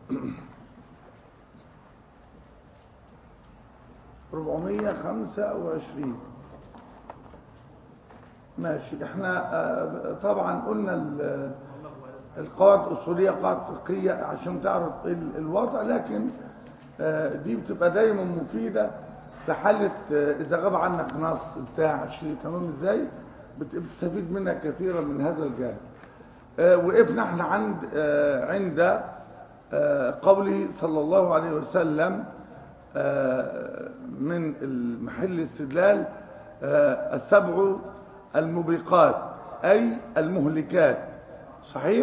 ربعمية خمسة وعشرين ماشي احنا آه، طبعا قلنا ال- القواعد الأصولية قواعد فقهية عشان تعرف ال- الوضع لكن آه، دي بتبقى دايما مفيدة في حالة آه، إذا غاب عنك نص بتاع شيء تمام ازاي بت- بتستفيد منها كثيرا من هذا الجانب آه، وقفنا احنا عند آه، عند آه، قوله صلى الله عليه وسلم آه، من المحل الاستدلال آه، السبع الموبقات أي المهلكات صحيح؟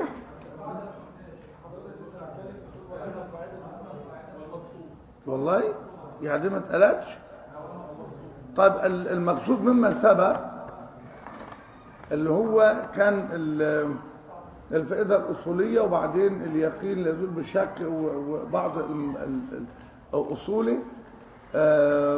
والله يعني دي ما اتقالتش طيب ال- المقصود مما سبق اللي هو كان ال- الفائدة الأصولية وبعدين اليقين لا يزول بالشك و- وبعض ال- ال- الأصولي آه،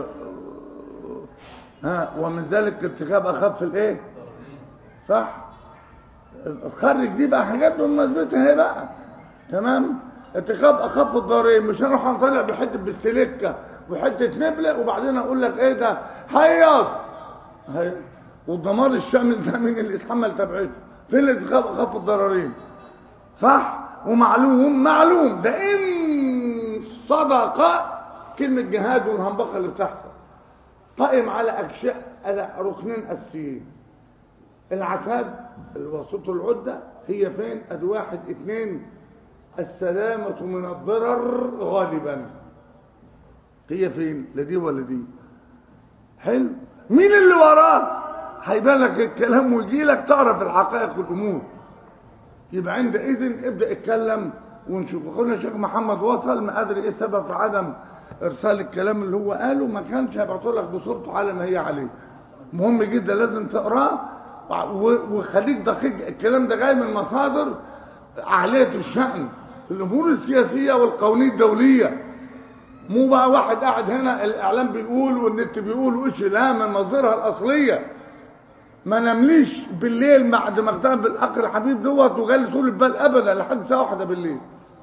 ها ومن ذلك ارتكاب أخف الإيه؟ صح؟ الخرج دي بقى حاجات بمناسبتها هي بقى تمام؟ ارتكاب أخف الضرير مش هنروح نطلع بحتة بالسلكة وحتة نبلة وبعدين أقول لك إيه ده؟ هيص هي والدمار الشامل ده مين اللي يتحمل تبعته؟ فين اللي ارتكاب أخف الضررين؟ صح؟ ومعلوم معلوم ده إن صدق كلمة جهاد والهنبقة اللي بتحصل قائم على أشياء على ركنين أساسيين العتاب الوسط العدة هي فين ادي واحد اثنين السلامة من الضرر غالبا هي فين لا دي ولا دي حلو مين اللي وراه هيبان لك الكلام ويجي لك تعرف الحقائق والامور يبقى عندئذ ابدا اتكلم ونشوف قلنا الشيخ محمد وصل ما ادري ايه السبب في عدم ارسال الكلام اللي هو قاله ما كانش هيبعته لك بصورته على ما هي عليه مهم جدا لازم تقراه و- وخليك دقيق الكلام ده جاي من مصادر عالية الشأن في الأمور السياسية والقوانين الدولية مو بقى واحد قاعد هنا الإعلام بيقول والنت بيقول وإيش لا من مصدرها الأصلية ما نمليش بالليل بعد ما اغتنم بالأخ الحبيب دوت وجالي طول البال أبدا لحد الساعة واحدة بالليل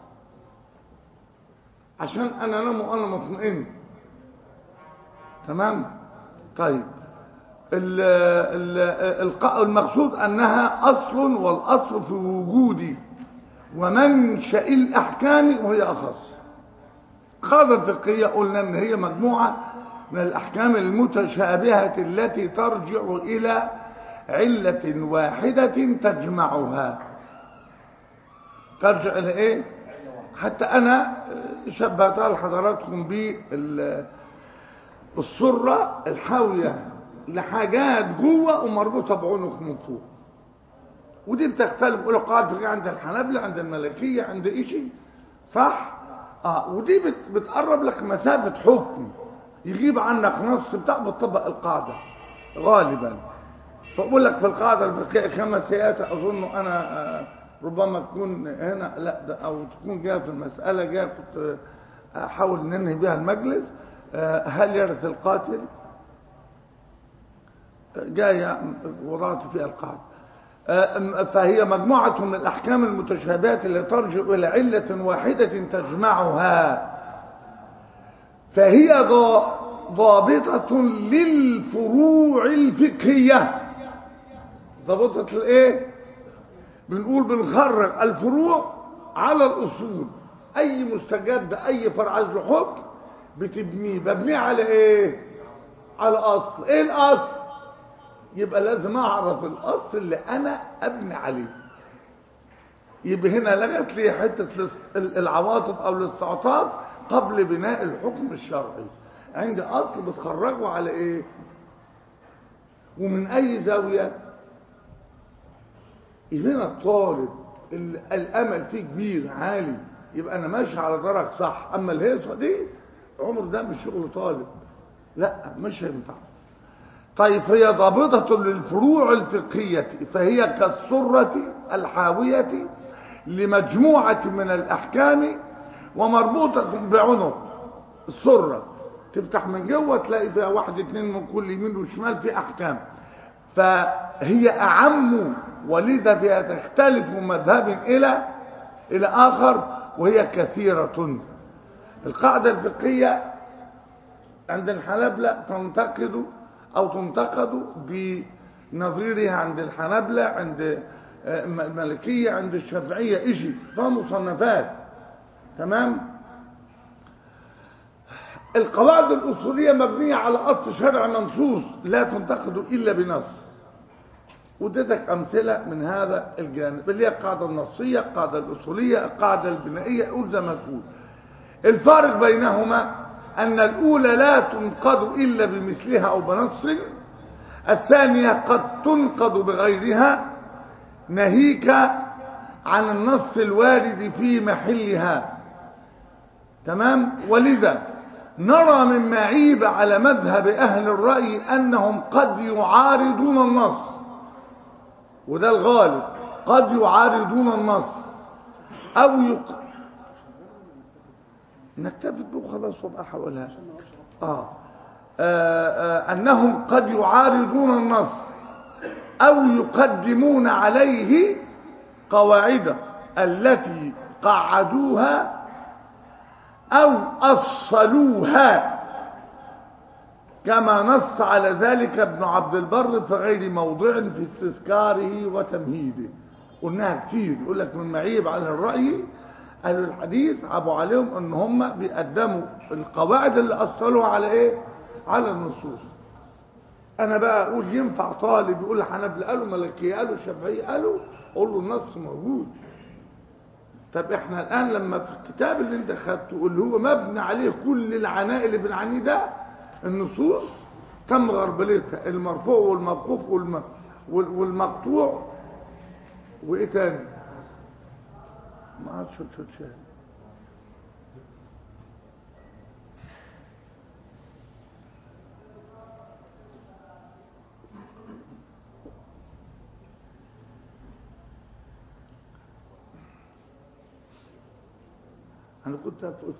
عشان أنا أنام وأنا مطمئن تمام طيب ال- ال- الق- المقصود أنها أصل والأصل في وجود ومنشأ الأحكام وهي أخص قاعدة فقهية قلنا أن هي مجموعة من الأحكام المتشابهة التي ترجع إلى علة واحدة تجمعها ترجع إلى إيه؟ حتى أنا شبهتها لحضراتكم بالسرة الحاوية لحاجات جوه ومربوطة بعنق من فوق ودي بتختلف يقولوا قاعدة فقهية عند الحنابلة عند الملكية عند إيشي صح؟ اه ودي بت بتقرب لك مسافة حكم يغيب عنك نص بتاع بتطبق القاعدة غالبا فأقول لك في القاعدة الفقهية كما سيأتي أظن أنا آه، ربما تكون هنا لا ده أو تكون جاية في المسألة جاية كنت آه، أحاول ننهي بها المجلس آه، هل يرث القاتل؟ جاية وضعت فيها القاعدة آه، فهي مجموعة من الأحكام المتشابهات اللي ترجع إلى علة واحدة تجمعها فهي ضا- ضابطة للفروع الفقهية ضابطة الايه بنقول بنخرج الفروع على الأصول أي مستجد أي فرع عايز له حكم بتبنيه ببنيه على ايه على أصل ايه الأصل يبقى لازم اعرف الاصل اللي انا ابني عليه يبقى هنا لغت لي حته الاست- العواطف او الاستعطاف قبل بناء الحكم الشرعي عندي اصل بتخرجه على ايه ومن اي زاويه يبقى هنا الطالب ال- الامل فيه كبير عالي يبقى انا ماشي على درج صح اما الهيصه دي عمر ده مش شغل طالب لا مش هينفع طيب هي ضابطة للفروع الفقهية فهي كالسرة الحاوية لمجموعة من الأحكام ومربوطة بعنق السرة تفتح من جوه تلاقي فيها واحد اتنين من كل يمين وشمال في أحكام فهي أعم ولذا فيها تختلف من مذهب إلى إلى آخر وهي كثيرة القاعدة الفقهية عند الحنابلة تنتقد أو تنتقد بنظيرها عند الحنابلة عند المالكية عند الشافعية إشي فمصنفات تمام القواعد الأصولية مبنية على أصل شرع منصوص لا تنتقد إلا بنص وديتك أمثلة من هذا الجانب اللي هي القاعدة النصية القاعدة الأصولية القاعدة البنائية قول زي ما تقول الفارق بينهما أن الأولى لا تنقض إلا بمثلها أو بنص الثانية قد تنقض بغيرها ناهيك عن النص الوارد في محلها تمام ولذا نرى مما عيب على مذهب أهل الرأي أنهم قد يعارضون النص وده الغالب قد يعارضون النص أو يق... نكتفي به خلاص وابقى حولها آه. آه, آه أنهم قد يعارضون النص أو يقدمون عليه قواعد التي قعدوها أو أصلوها كما نص على ذلك ابن عبد البر في غير موضع في استذكاره وتمهيده قلناها كتير يقول لك من معيب على الرأي أهل الحديث عبوا عليهم ان هم بيقدموا القواعد اللي أصلوها على ايه على النصوص انا بقى اقول ينفع طالب يقول الحنابلة قالوا ملكية قالوا شافعية قالوا اقول له النص موجود طب احنا الان لما في الكتاب اللي انت خدته اللي هو مبني عليه كل العناء اللي بنعنيه ده النصوص تم غربلتها المرفوع والموقوف والم... والمقطوع وايه تاني ما عادش شيء انا كنت قلت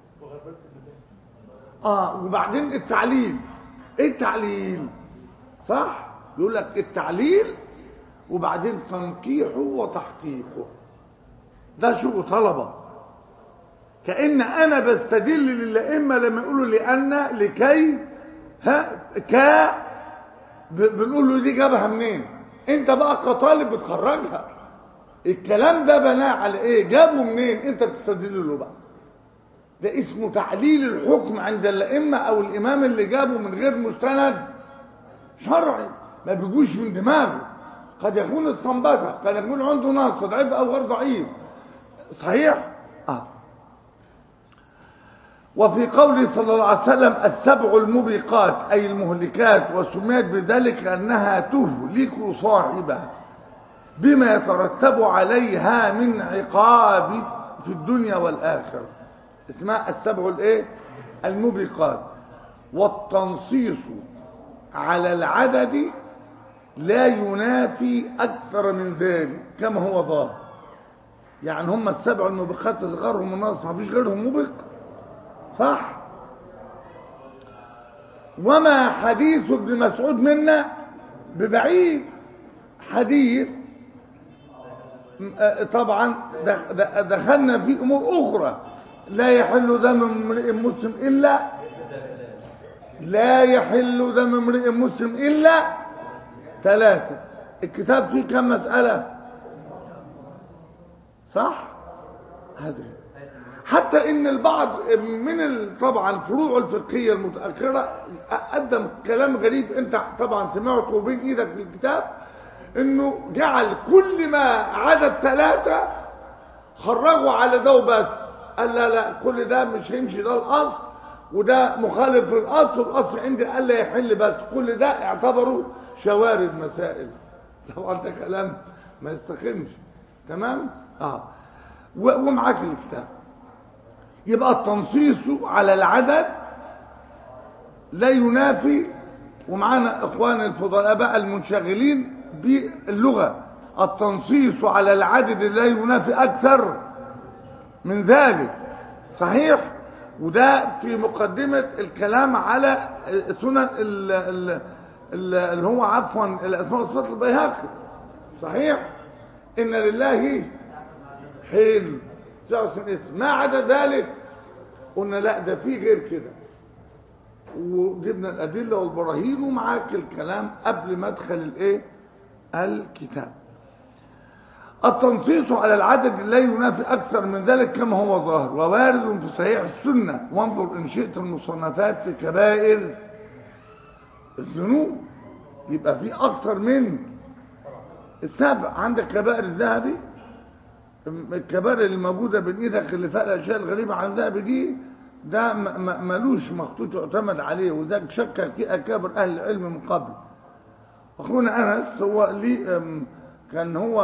اه وبعدين التعليل ايه التعليل صح يقول لك التعليل وبعدين تنقيحه وتحقيقه ده شغل طلبه كأن انا بستدل للائمه لما يقولوا لان لكي ها ك بنقول له دي جابها منين انت بقى كطالب بتخرجها الكلام ده بناه على ايه جابه منين انت بتستدل له بقى ده اسمه تعليل الحكم عند الائمه او الامام اللي جابه من غير مستند شرعي ما بيجوش من دماغه قد يكون استنبطها قد يكون عنده نص ضعيف او غير ضعيف صحيح اه وفي قوله صلى الله عليه وسلم السبع الموبقات اي المهلكات وسميت بذلك انها تهلك صاحبها بما يترتب عليها من عقاب في الدنيا والآخرة اسمها السبع الايه الموبقات والتنصيص على العدد لا ينافي أكثر من ذلك كما هو ظاهر يعني هم السبع الموبقات اللي غيرهم الناس ما فيش غيرهم موبق صح وما حديث ابن مسعود منا ببعيد حديث طبعا دخلنا في امور اخرى لا يحل دم امرئ مسلم الا لا يحل دم امرئ مسلم الا ثلاثه الكتاب فيه كم مساله صح هذا حتى ان البعض من طبعا الفروع الفقهيه المتاخره قدم كلام غريب انت طبعا سمعته بين ايدك في الكتاب انه جعل كل ما عدد ثلاثة خرجوا على ده وبس قال لا لا كل ده مش هيمشي ده الاصل وده مخالف للاصل والاصل عندي قال لا يحل بس كل ده اعتبروا شوارد مسائل طبعا ده كلام ما يستخدمش تمام اه ومعاك الكتاب يبقى التنصيص على العدد لا ينافي ومعانا اخوان الفضلاء بقى المنشغلين باللغة التنصيص على العدد لا ينافي أكثر من ذلك صحيح وده في مقدمة الكلام على سنن اللي هو عفوا الأسماء والصفات البيهقي صحيح إن لله حلو 99 اسم ما عدا ذلك قلنا لا ده في غير كده وجبنا الأدلة والبراهين ومعاك الكلام قبل ما ادخل الايه الكتاب التنصيص على العدد لا ينافي أكثر من ذلك كما هو ظاهر ووارد في صحيح السنة وانظر إن شئت المصنفات في كبائر الذنوب يبقى في أكثر من السبع عندك كبائر الذهبي الكبائر اللي موجودة بين ايدك اللي فيها الأشياء الغريبة عن الذهبي دي ده ملوش مخطوط يعتمد عليه وذاك شكك في أكابر أهل العلم من قبل أخونا أنس هو ليه كان هو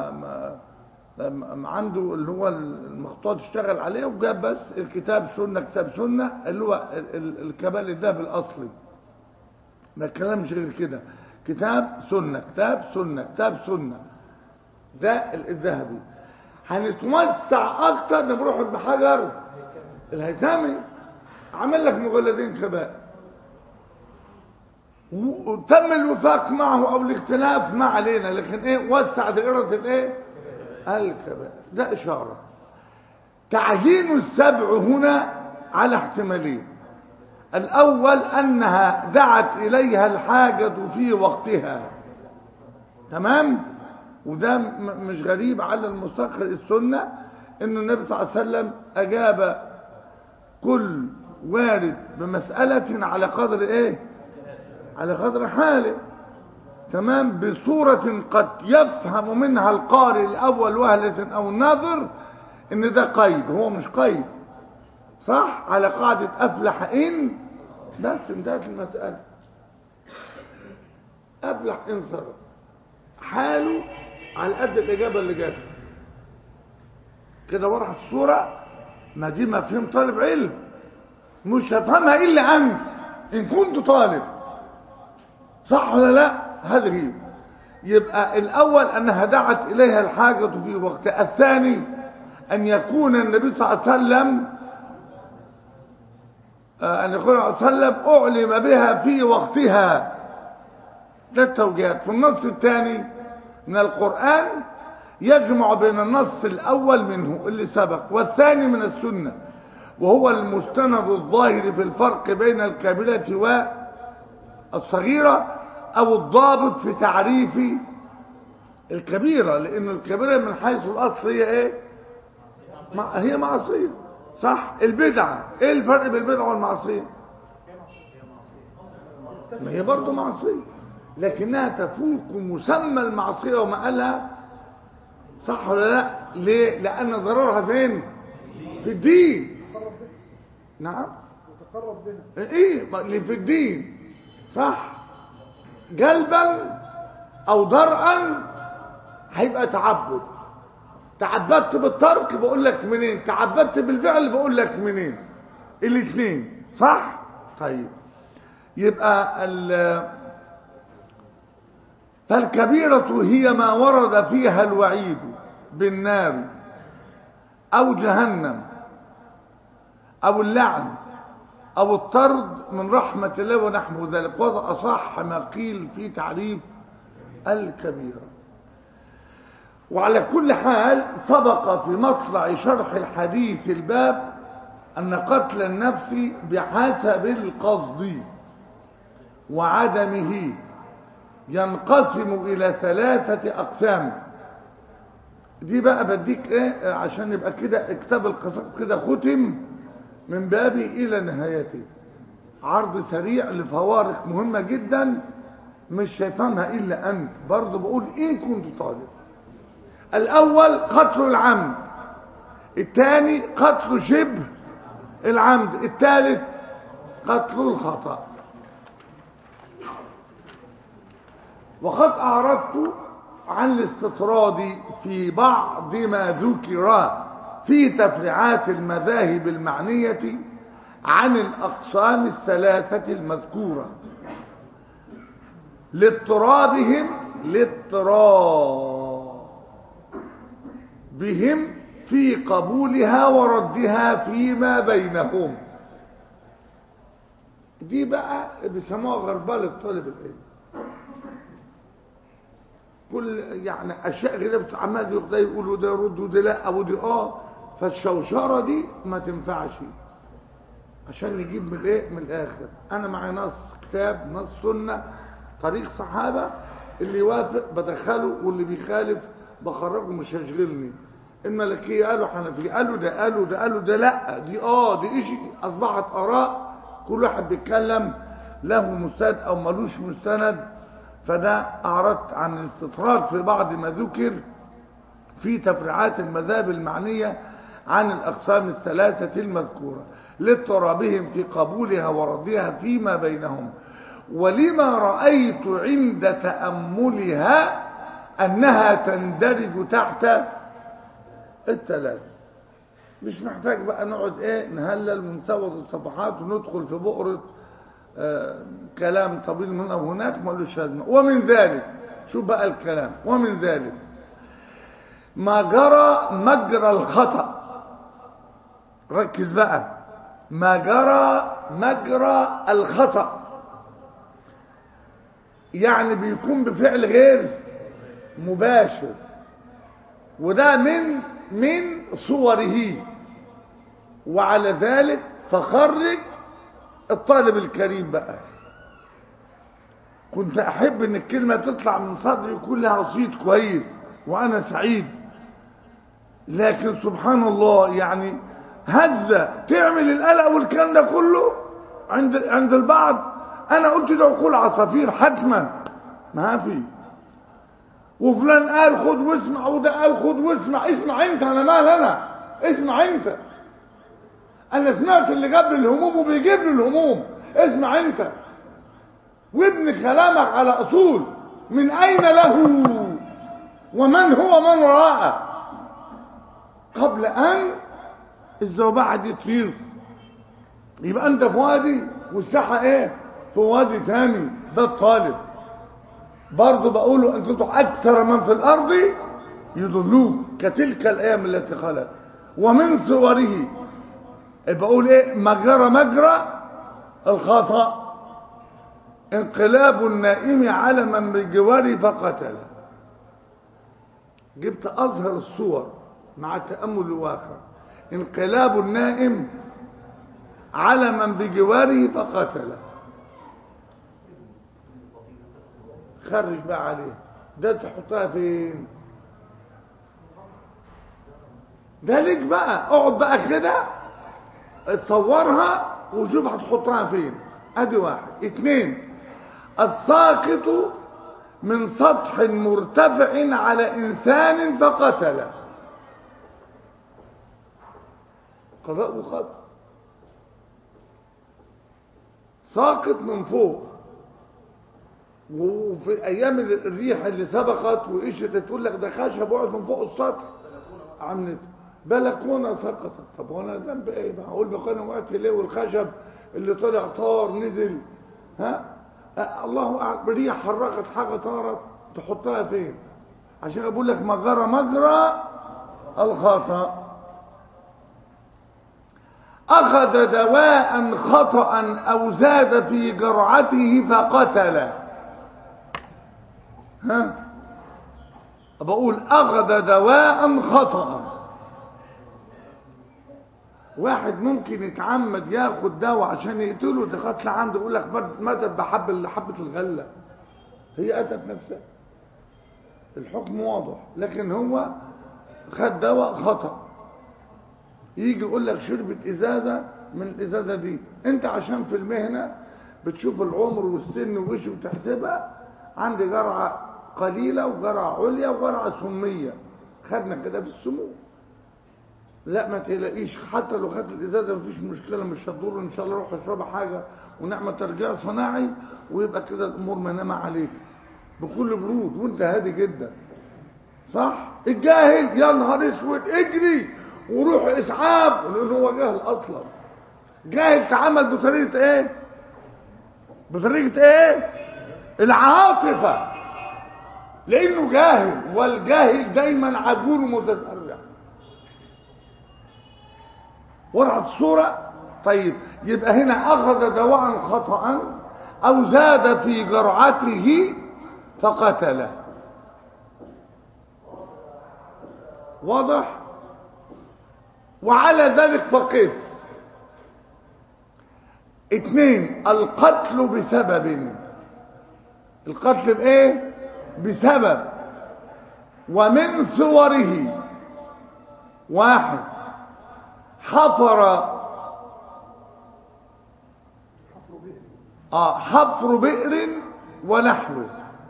عنده اللي هو المخطوط اشتغل عليه وجاب بس الكتاب سنة كتاب سنة اللي هو الكبال الذهب الأصلي ما كلامش غير كده كتاب سنة كتاب سنة كتاب سنة ده الذهبي هنتوسع اكتر نروح بحجر الهيثمي عمل لك مجلدين كبائر وتم الوفاق معه او الاختلاف ما علينا لكن ايه وسع دائره الايه الكبائر ده اشاره تعيين السبع هنا على احتمالين الاول انها دعت اليها الحاجه في وقتها تمام وده مش غريب على المستقر السنه انه النبي صلى الله عليه وسلم اجاب كل وارد بمساله على قدر ايه على قدر حاله تمام بصورة قد يفهم منها القارئ الأول وهلة أو الناظر إن ده قيد هو مش قيد صح على قاعدة أفلح إن بس انتهت المسألة أفلح إن صرف حاله على قد الإجابة اللي جات كده وضحت الصورة ما دي مفهوم طالب علم مش هفهمها إلا أنت إن كنت طالب صح ولا لا هذه يبقى الأول أنها دعت إليها الحاجة في وقتها الثاني أن يكون النبي صلى الله عليه وسلم أن يكون صلى الله عليه وسلم أعلم بها في وقتها ده التوجيهات في النص الثاني من القرآن يجمع بين النص الأول منه اللي سبق والثاني من السنة وهو المستند الظاهر في الفرق بين الكاملة والصغيرة أو الضابط في تعريف الكبيرة لأن الكبيرة من حيث الأصل هي إيه؟ هي معصية صح البدعة إيه الفرق بين البدعة والمعصية؟ ما هي برضه معصية لكنها تفوق مسمى المعصية وما قالها صح ولا لا ليه لأن ضررها فين في الدين نعم وتقرب بها ايه اللي في الدين صح قلبا او ضرعا هيبقى تعبد تعبدت بالترك بقول لك منين تعبدت بالفعل بقول لك منين الاثنين صح طيب يبقى ال فالكبيرة هي ما ورد فيها الوعيد بالنار أو جهنم أو اللعن أو الطرد من رحمة الله ونحو ذلك وهذا أصح ما قيل في تعريف الكبيرة وعلى كل حال سبق في مطلع شرح الحديث الباب أن قتل النفس بحسب القصد وعدمه ينقسم إلى ثلاثة أقسام دي بقى بديك ايه عشان يبقى كده كتاب القصص كده ختم من بابه إلى نهايته عرض سريع لفوارق مهمة جدا مش هيفهمها إلا أنت برضه بقول إيه كنت طالب الأول قتل العمد الثاني قتل شبه العمد الثالث قتل الخطأ وقد أعرضت عن الاستطراد في بعض ما ذكر في تفريعات المذاهب المعنية عن الأقسام الثلاثة المذكورة لاضطرابهم لاضطراب بهم في قبولها وردها فيما بينهم دي بقى بيسموها غربال الطالب العلم كل يعني اشياء غريبه عمال يقول يقولوا ده يرد وده لا ابو دي اه فالشوشرة دي ما تنفعش عشان نجيب من الايه من الاخر انا معي نص كتاب نص سنة طريق صحابة اللي يوافق بدخله واللي بيخالف بخرجه مش هيشغلني الملكية قالوا حنفية قالوا ده قالوا ده قالوا ده لا دي اه دي ايش اصبحت اراء كل واحد بيتكلم له مستند او ملوش مستند فده اعرضت عن الاستطراد في بعض ما ذكر في تفريعات المذاهب المعنية عن الأقسام الثلاثة المذكورة لاضطرابهم في قبولها ورضها فيما بينهم ولما رأيت عند تأملها أنها تندرج تحت الثلاثة مش محتاج بقى نقعد ايه نهلل ونسود الصفحات وندخل في بؤرة آه كلام طويل من أو هناك ملوش لازمة ومن ذلك شوف بقى الكلام ومن ذلك ما جرى مجرى الخطأ ركز بقى ما جرى مجرى الخطأ يعني بيكون بفعل غير مباشر وده من من صوره وعلى ذلك فخرج الطالب الكريم بقى كنت احب ان الكلمة تطلع من صدري يكون لها صيت كويس وانا سعيد لكن سبحان الله يعني هزة تعمل القلق والكلام ده كله عند عند البعض انا قلت ده عقول عصافير حتما ما في وفلان قال خد واسمع وده قال خد واسمع اسمع انت انا مال انا اسمع انت انا سمعت اللي جاب لي الهموم وبيجيب لي الهموم اسمع انت وابني كلامك على اصول من اين له ومن هو من وراءه قبل ان الزوبعة دي تطير يبقى انت في وادي والساحة ايه في وادي ثاني ده الطالب برضه بقوله انتم اكثر من في الارض يضلوك كتلك الايام التي خلت ومن صوره بقول ايه مجرى مجرى الخطأ انقلاب النائم على من بجواره فقتله جبت اظهر الصور مع التأمل الواقع انقلاب النائم على من بجواره فقتله خرج بقى عليه ده تحطها فين ده ليك بقى اقعد بقى كده تصورها وشوف هتحطها فين ادي واحد اتنين الساقط من سطح مرتفع على انسان فقتله قضاء وقدر ساقط من فوق وفي ايام الريح اللي سبقت وقشت تقول لك ده خشب وقعد من فوق السطح عملت بلكونه سقطت طب وانا ذنب ايه بقى اقول بلكونه وقعت ليه والخشب اللي طلع طار نزل ها أه الله اعلم الريح حركت حاجه طارت تحطها فين عشان اقول لك مجرى مجرى الخطأ أخذ دواء خطأ أو زاد في جرعته فقتله ها بقول أخذ دواء خطأ واحد ممكن يتعمد ياخد دواء عشان يقتله ده قتل عنده يقول لك ماتت بحب حبة الغلة هي أتت نفسها الحكم واضح لكن هو خد دواء خطأ يجي يقول لك شربت ازازه من الازازه دي انت عشان في المهنه بتشوف العمر والسن وش وتحسبها عندي جرعه قليله وجرعه عليا وجرعه سميه خدنا كده في السموم لا ما تلاقيش حتى لو خدت الازازه مفيش مشكله مش هتضر ان شاء الله روح اشربها حاجه ونعمل ترجيع صناعي ويبقى كده الامور منامه عليك بكل برود وانت هادي جدا صح الجاهل يا نهار اسود اجري وروح اسعاف لان هو جاهل اصلا جاهل تعامل بطريقه ايه بطريقه ايه العاطفه لانه جاهل والجاهل دايما عجول متسرع ورعت الصوره طيب يبقى هنا اخذ دواء خطا او زاد في جرعته فقتله واضح وعلى ذلك فقس اثنين القتل بسبب القتل بايه بسبب ومن صوره واحد حفر اه حفر بئر ونحوه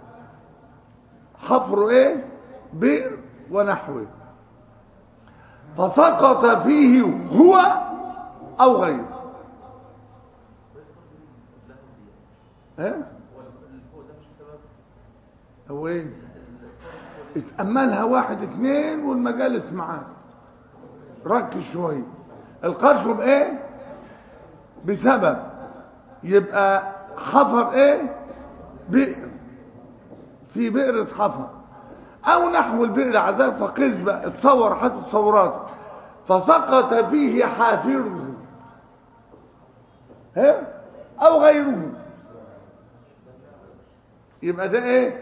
حفر ايه بئر ونحوه فسقط فيه هو او غيره ايه هو ايه اتأملها واحد اتنين والمجالس معاك ركز شوية القتل بايه بسبب يبقى حفر ايه بئر في بئر اتحفر او نحو البئر عذاب فقس بقى اتصور حتى تصورات فسقط فيه حافره ها او غيره يبقى ده ايه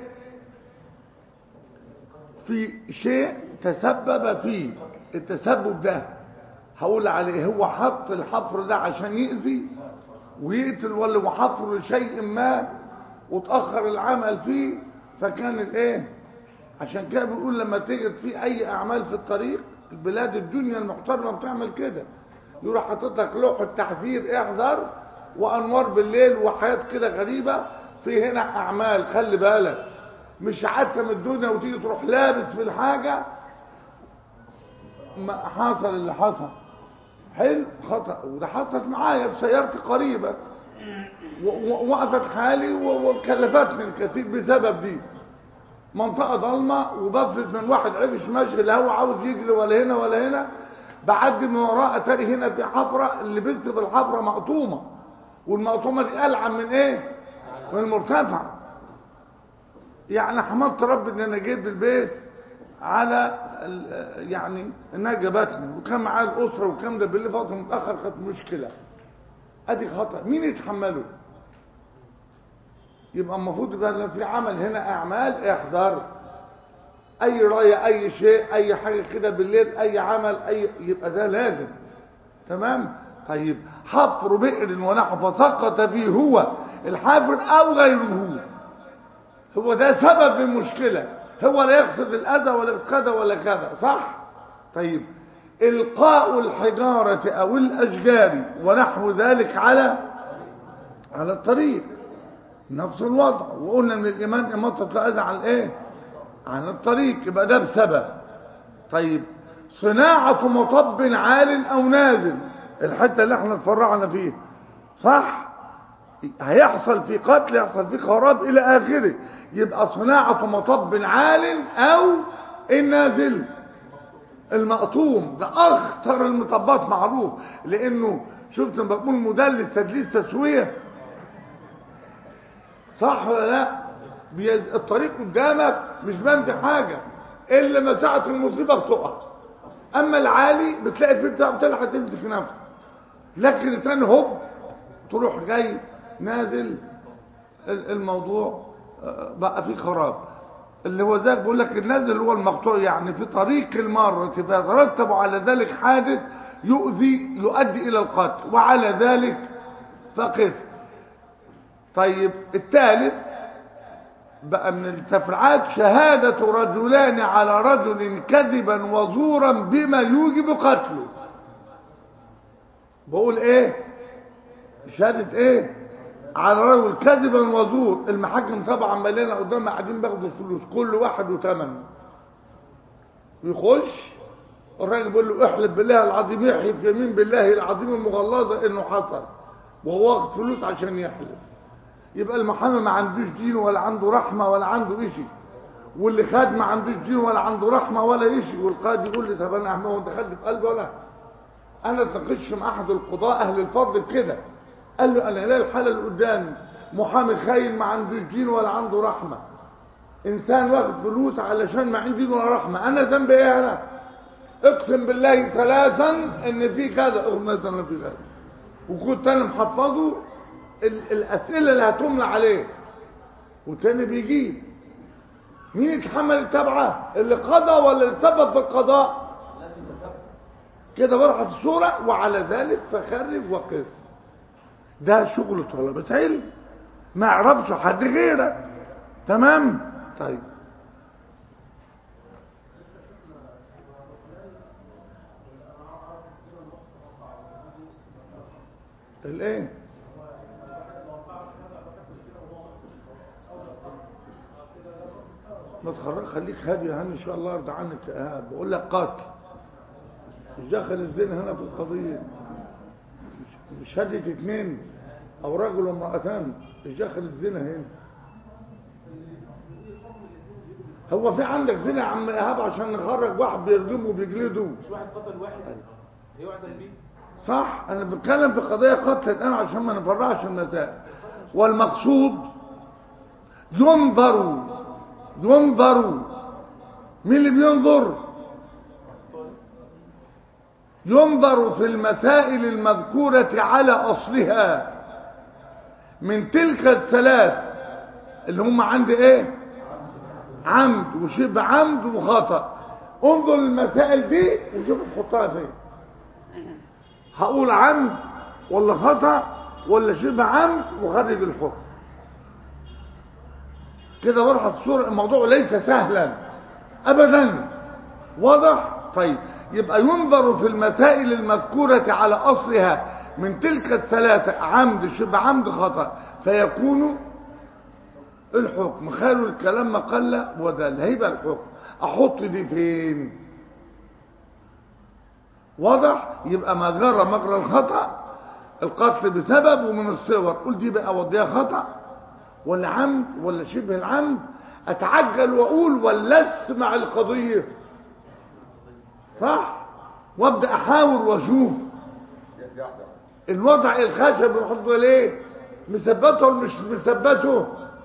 في شيء تسبب فيه التسبب ده هقول عليه هو حط الحفر ده عشان يأذي ويقتل ولا هو حفر لشيء ما وتأخر العمل فيه فكان الايه عشان كده بيقول لما تجد في اي اعمال في الطريق البلاد الدنيا المحترمه بتعمل كده يروح حاطط لك لوحه تحذير احذر وانوار بالليل وحاجات كده غريبه في هنا اعمال خلي بالك مش عارفه من الدنيا وتيجي تروح لابس في الحاجه ما حصل اللي حصل حلو خطا وده حصلت معايا في سيارتي قريبه ووقفت حالي وكلفتني الكثير بسبب دي منطقه ضلمه وبفلت من واحد عفش ماشي لا هو عاوز يجري ولا هنا ولا هنا بعدي من وراه اتاري هنا في حفره اللي بنت بالحفره مقطومه والمقطومه دي العن من ايه من المرتفع يعني حمدت رب ان انا جيت بالبيت على يعني انها جابتني وكان معايا الاسره وكان ده بالليل فتره متاخر كانت مشكله ادي خطا مين يتحمله يبقى المفروض يبقى لو في عمل هنا اعمال احذر اي رايه اي شيء اي حاجه كده بالليل اي عمل اي يبقى ده لازم تمام طيب حفر بئر ونحو فسقط فيه هو الحافر او غيره هو ده سبب المشكله هو لا يقصد الاذى ولا كذا ولا كذا صح طيب القاء الحجاره او الاشجار ونحو ذلك على على الطريق نفس الوضع وقلنا ان الايمان اماطه الاذى عن الايه عن الطريق يبقى ده بسبب طيب صناعه مطب عال او نازل الحته اللي احنا اتفرعنا فيها صح هيحصل في قتل يحصل في خراب الى اخره يبقى صناعه مطب عال او النازل المقطوم ده اخطر المطبات معروف لانه شفت لما بقول مدلس تدليس تسويه صح ولا لا الطريق قدامك مش بان حاجه الا ما ساعه المصيبه بتقع اما العالي بتلاقي الفيل بتاعه بتلحق تمسك نفسه لكن الثاني هوب تروح جاي نازل الموضوع بقى فيه خراب اللي هو ذاك بيقول لك النازل هو المقطوع يعني في طريق المارة فيترتب على ذلك حادث يؤذي يؤدي إلى القتل وعلى ذلك فقف طيب الثالث بقى من التفرعات شهادة رجلان على رجل كذبا وزورا بما يوجب قتله بقول ايه شهادة ايه على رجل كذبا وزور المحاكم طبعا مليانه قدام قاعدين بياخدوا فلوس كل واحد وثمنه يخش الراجل بيقول له احلف بالله العظيم يحلف يمين بالله العظيم المغلظه انه حصل وهو واخد فلوس عشان يحلف يبقى المحامي ما عندوش دين ولا عنده رحمه ولا عنده شيء واللي خد ما عندوش دين ولا عنده رحمه ولا شيء والقاضي يقول لي طب انا هو انت خدت في قلبي ولا انا اتناقشت مع احد القضاء اهل الفضل كده قال له انا لا الحاله اللي قدامي محامي خاين ما عندوش دين ولا عنده رحمه انسان واخد فلوس علشان ما عندي دين ولا رحمه انا ذنبي ايه انا اقسم بالله ثلاثا ان في كذا اقسم انا في كذا وكنت انا محفظه الاسئله اللي هتملى عليه والتاني بيجيب مين يتحمل التبعه اللي قضى ولا اللي سبب في القضاء كده وضحت الصورة وعلى ذلك فخرف وقس ده شغل طلبة علم ما يعرفش حد غيرك تمام طيب الايه ما تخرج خليك هادي يا هاني ان شاء الله ارضى عنك آه بقول لك قاتل مش دخل الزنا هنا في القضيه مش- مش هدت اتنين او رجل وامرأتان مش دخل الزنا هنا هو في عندك زنا يا عم ايهاب عشان نخرج واحد بيرجمه وبيجلده مش واحد قتل واحد هيعدم بيه صح انا بتكلم في قضيه قتل الان عشان ما نفرعش المسائل والمقصود ينظر ينظر مين اللي بينظر ينظر في المسائل المذكورة على أصلها من تلك الثلاث اللي هم عندي ايه عمد وشبه عمد وخطأ انظر المسائل دي وشوف تحطها فين هقول عمد ولا خطأ ولا شبه عمد وخرج الحكم كده وضحت الصورة الموضوع ليس سهلا ابدا واضح طيب يبقى ينظر في المسائل المذكورة على اصلها من تلك الثلاثة عمد شبه عمد خطأ فيكون الحكم خير الكلام ما قل ودل هيبقى الحكم احط دي فين واضح يبقى ما جرى مجرى الخطأ القتل بسبب ومن الصور قول دي بقى وديها خطأ ولا عمد ولا شبه العمد اتعجل واقول ولا اسمع القضية صح وابدا احاور واشوف دي واحدة الوضع الخشب بيحطه ليه مثبته ولا مش مثبته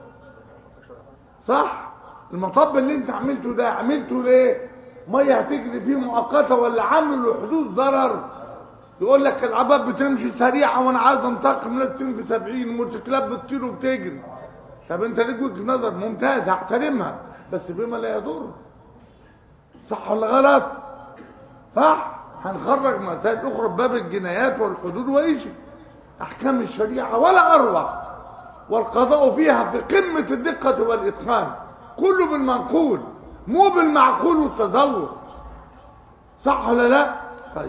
صح المطب اللي انت عملته ده عملته ليه ميه هتجري فيه مؤقته ولا عامل له حدوث ضرر يقول لك العباب بتمشي سريعه وانا عايز انتقم الناس تمشي 70 الموتوسيكلات بتطير وبتجري طب انت ليك وجهه نظر ممتاز هحترمها بس بما لا يضر صح ولا غلط صح هنخرج مسائل اخرى بباب الجنايات والحدود وايش احكام الشريعه ولا اروع والقضاء فيها في قمه الدقه والاتقان كله بالمنقول مو بالمعقول والتذوق صح ولا لا طيب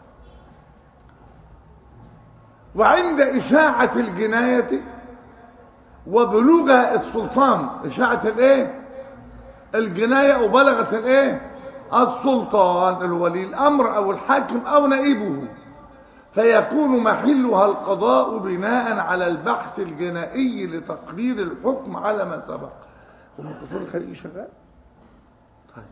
وعند اشاعه الجنايه وبلوغها السلطان اشاعه الايه الجنايه وبلغت الايه السلطان الولي الامر او الحاكم او نائبه فيكون محلها القضاء بناء على البحث الجنائي لتقرير الحكم على ما سبق والمقصود الخارجي شغال طيب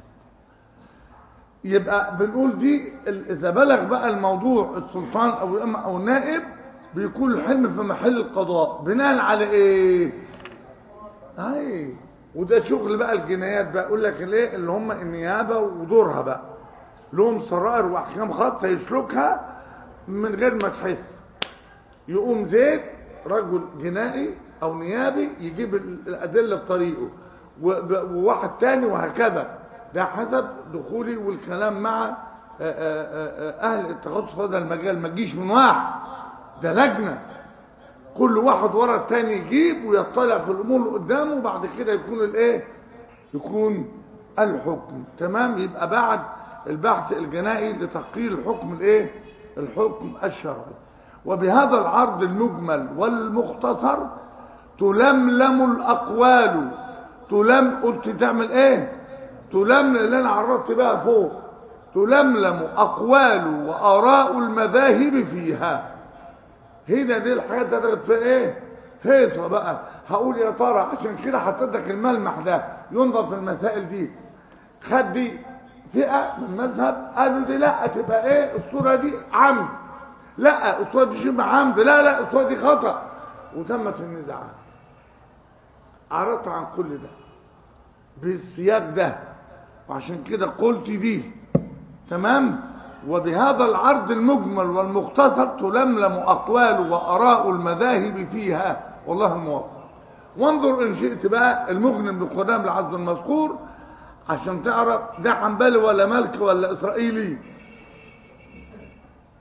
يبقى بنقول دي ال- اذا بلغ بقى الموضوع السلطان او الامه او النائب بيكون الحلم في محل القضاء بناء على ايه اي وده شغل بقى الجنايات بقى اقول لك الايه اللي هم النيابه ودورها بقى لهم سرائر واحكام خاصه يسلكها من غير ما تحس يقوم زيد رجل جنائي او نيابي يجيب ال- الادله بطريقه و- وواحد تاني وهكذا ده حسب دخولي والكلام مع آه، آه، آه، اهل التخصص في هذا المجال ما تجيش من واحد ده لجنه كل واحد ورا التاني يجيب ويطلع في الامور اللي قدامه وبعد كده يكون الايه يكون الحكم تمام يبقى بعد البحث الجنائي لتقرير الحكم الايه الحكم الشرعي وبهذا العرض المجمل والمختصر تلملم الاقوال تلم قلت تعمل ايه تلملم اللي انا عرضت بقى فوق تلملم اقوال واراء المذاهب فيها هنا دي الحاجات اللي في ايه هيصة بقى هقول يا ترى عشان كده حطيتك الملمح ده ينظر في المسائل دي خد دي فئة من مذهب قالوا دي لا تبقى ايه الصورة دي عمد لا الصورة دي شبه عمد لا لا الصورة دي خطأ وتمت النزاعات عرضت عن كل ده بالسياق ده وعشان كده قلت دي تمام وبهذا العرض المجمل والمختصر تلملم أقوال وأراء المذاهب فيها والله الموفق وانظر إن شئت بقى المغني بن قدام العبد المذكور عشان تعرف ده حنبلي ولا مالكي ولا إسرائيلي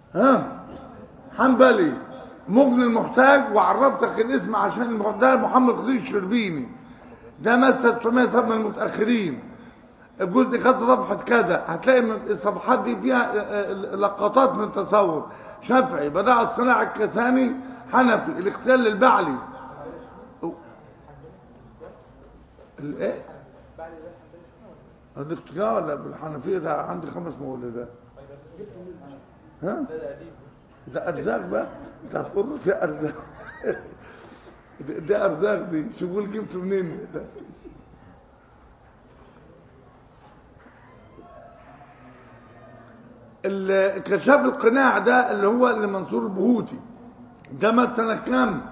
ها حنبلي مغني المحتاج وعرفتك الاسم عشان المح- ده محمد خزي الشربيني ده مثل 907 من المتاخرين الجزء خد صفحه كذا هتلاقي من الصفحات دي فيها آه، آه، لقطات من التصور شافعي بدع الصناعه الكساني حنفي الاختيال البعلي الايه الاختيار ولا بالحنفيه ده عندي خمس مولدات ها ده ارزاق بقى ده هتقول في ارزاق ده- ده ارزاق دي شغل جبته منين ده ال- كشاف القناع ده اللي هو اللي منصور البهوتي ده مثلا كام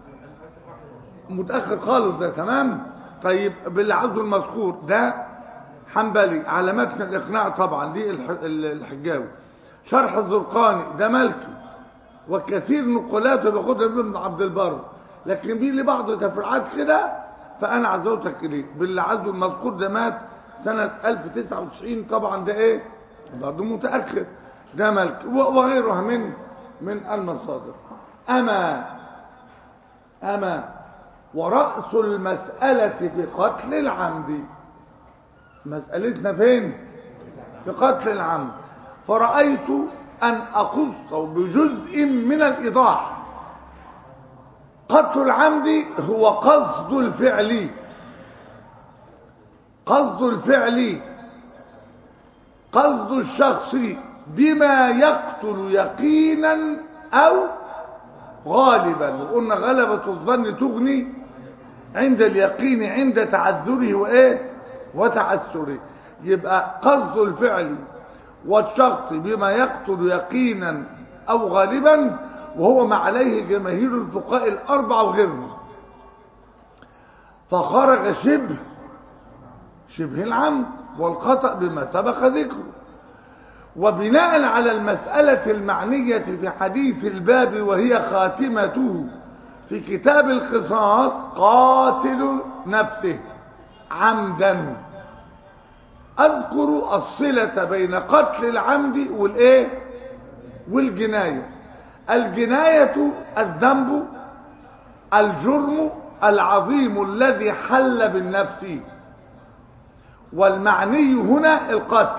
متاخر خالص ده تمام طيب باللي عاوزه المذكور ده حنبلي على متن الاقناع طبعا دي الح- ال- الحجاوي شرح الزرقاني ده مالكي وكثير نقولاته باخدها ابن عبد البر لكن في لي بعض تفريعات كده فانا عزوتك اليه باللي عزو المذكور ده مات سنه 1099 طبعا ده ايه برضه متاخر ده مالكي و- وغيرها من من المصادر اما اما ورأس المسألة في قتل العمد مسألتنا فين في قتل العمد فرأيت أن أخص بجزء من الإيضاح قتل العمد هو قصد الفعل قصد الفعل قصد الشخص بما يقتل يقينا أو غالبا وقلنا غلبة الظن تغني عند اليقين عند تعذره وإيه وتعسره يبقى قصد الفعل والشخص بما يقتل يقينا أو غالبا وهو ما عليه جماهير الفقهاء الأربعة وغيرهم فخرج شبه شبه العمد والخطأ بما سبق ذكره وبناء على المسألة المعنية في حديث الباب وهي خاتمته في كتاب القصاص قاتل نفسه عمدا أذكر الصلة بين قتل العمد والإيه والجناية الجناية الذنب الجرم العظيم الذي حل بالنفس والمعني هنا القتل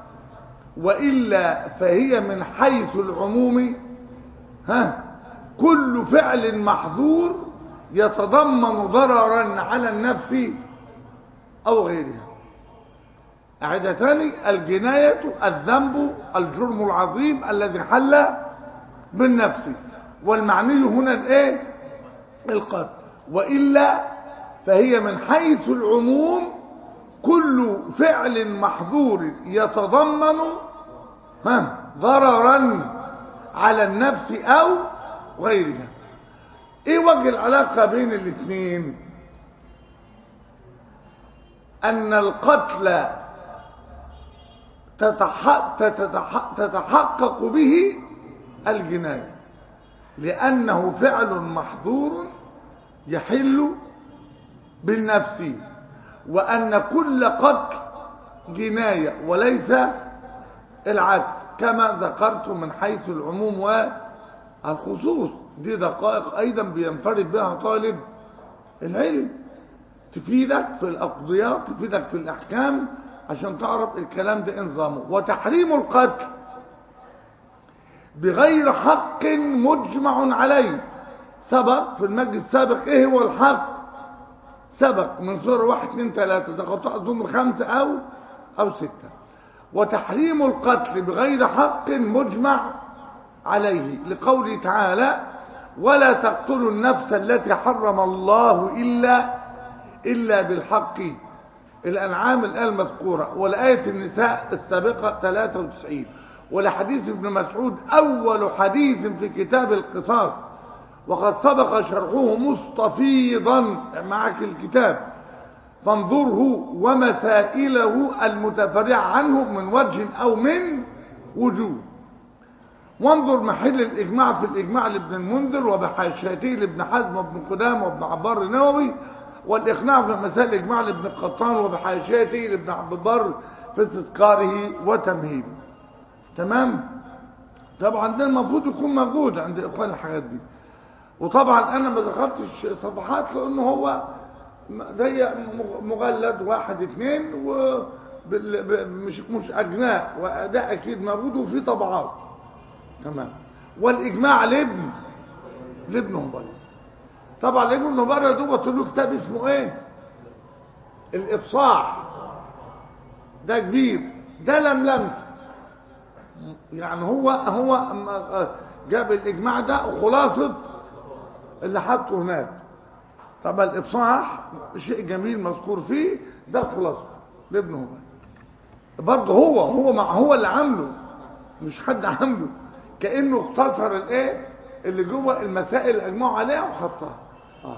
وإلا فهي من حيث العموم ها كل فعل محظور يتضمن ضررا على النفس أو غيرها أعد تاني الجناية الذنب الجرم العظيم الذي حل بالنفس والمعني هنا الايه القتل وإلا فهي من حيث العموم كل فعل محظور يتضمن ها ضررا على النفس أو غيرها ايه وجه العلاقة بين الاثنين ان القتل تتحقق, تتحقق, تتحقق به الجناية لأنه فعل محظور يحل بالنفس وأن كل قتل جناية وليس العكس كما ذكرت من حيث العموم والخصوص دي دقائق أيضا بينفرد بها طالب العلم تفيدك في الأقضيات تفيدك في الأحكام عشان تعرف الكلام ده نظامه وتحريم القتل بغير حق مجمع عليه سبق في المجلس السابق ايه هو الحق سبق من سورة واحد اتنين تلاتة اذا قطع الزمر خمسة او او ستة وتحريم القتل بغير حق مجمع عليه لقوله تعالى ولا تقتلوا النفس التي حرم الله إلا إلا بالحق الأنعام الآية المذكورة والآية النساء السابقة 93 ولحديث ابن مسعود أول حديث في كتاب القصاص وقد سبق شرحه مستفيضا معك الكتاب فانظره ومسائله المتفرعة عنه من وجه أو من وجوه وانظر محل الإجماع في الإجماع لابن المنذر وبحاشيته لابن حزم وابن قدام وابن عبار النووي والإقناع في مسائل الإجماع لابن قطان وبحاشيته لابن عبد البر في استذكاره وتمهيده تمام طبعا ده المفروض يكون موجود عند اخوان الحاجات دي وطبعا انا ما ذكرتش صفحات لانه هو زي مغلد واحد اثنين و بال- ب- مش مش اجناء وده اكيد موجود وفي طبعات تمام والاجماع لابن لابن مبارك طبعا لابن مبارك دوبت له كتاب اسمه ايه الافصاح ده كبير ده لملمت يعني هو هو م- جاب الاجماع ده وخلاصه اللي حطه هناك طبعا الافصاح شيء جميل مذكور فيه ده خلاصه لابن هو برضه هو هو مع هو اللي عامله مش حد عامله كانه اختصر الايه اللي جوه المسائل اللي اجمعوا عليها وحطها آه.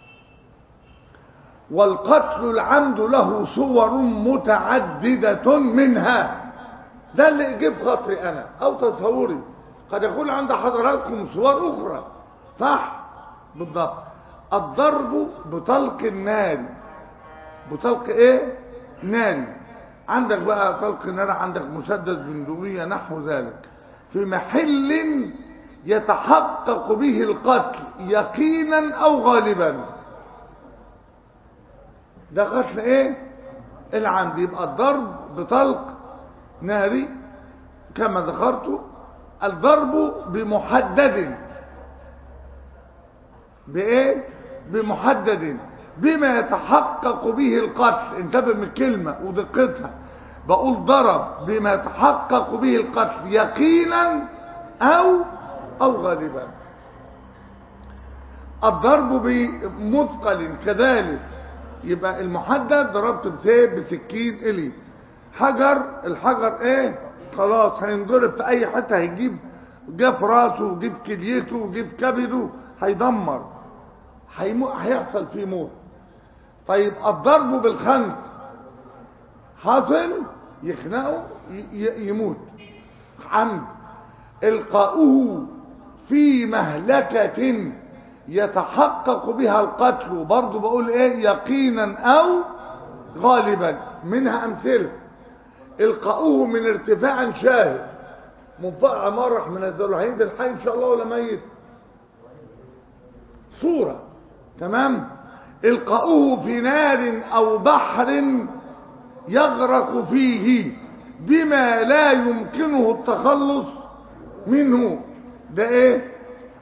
والقتل العمد له صور متعددة منها ده اللي يجيب خاطري انا او تصوري قد يكون عند حضراتكم صور اخرى صح بالضبط الضرب بطلق النار بطلق ايه ناري عندك بقى طلق نار عندك مسدس بندقية نحو ذلك في محل يتحقق به القتل يقينا او غالبا ده قتل ايه العمد يبقى الضرب بطلق ناري كما ذكرت الضرب بمحدد بايه بمحدد بما يتحقق به القتل انتبه من الكلمة ودقتها بقول ضرب بما يتحقق به القتل يقينا او او غالبا الضرب بمثقل كذلك يبقى المحدد ضربت بسيف بسكين الي حجر الحجر ايه خلاص هينضرب في اي حته هيجيب جاب راسه وجيب كليته وجيب كبده هيدمر هيمو... هيحصل فيه موت طيب الضرب بالخنق حاصل يخنقه ي... ي- يموت عمد القاؤه في مهلكة يتحقق بها القتل برضه بقول ايه يقينا او غالبا منها امثله القاؤه من ارتفاع شاهد منفعة مرح من الزرع هينزل حي ان شاء الله ولا ميت صورة تمام القاؤه في نار او بحر يغرق فيه بما لا يمكنه التخلص منه ده ايه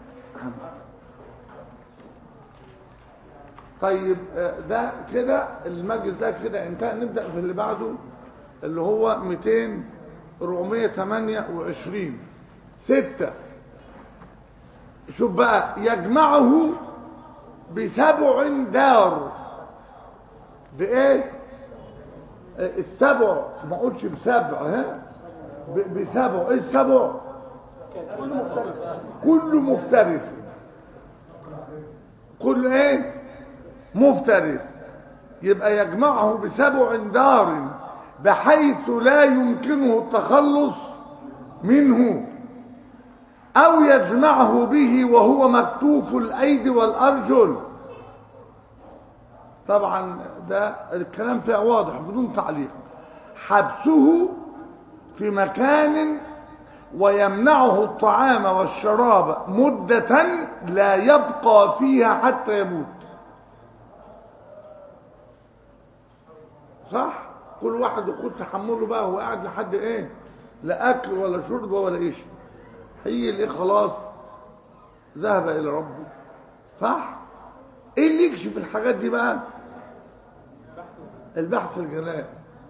طيب آه، ده كده المجلس ده كده انتهى نبدأ في اللي بعده اللي هو 200 428 ستة شوف بقى يجمعه بسبع دار بايه آه، السبع ما قلتش بسبع ها ب- بسبع ايه السبع كل مفترس كل ايه مفترس يبقى يجمعه بسبع دار بحيث لا يمكنه التخلص منه او يجمعه به وهو مكتوف الايدي والارجل طبعا ده الكلام فيه واضح بدون تعليق حبسه في مكان ويمنعه الطعام والشراب مدة لا يبقى فيها حتى يموت صح كل واحد يقول تحمله بقى هو قاعد لحد ايه لا اكل ولا شرب ولا ايش هي اللي خلاص ذهب الى ربه صح ايه اللي يكشف الحاجات دي بقى البحث الجنائي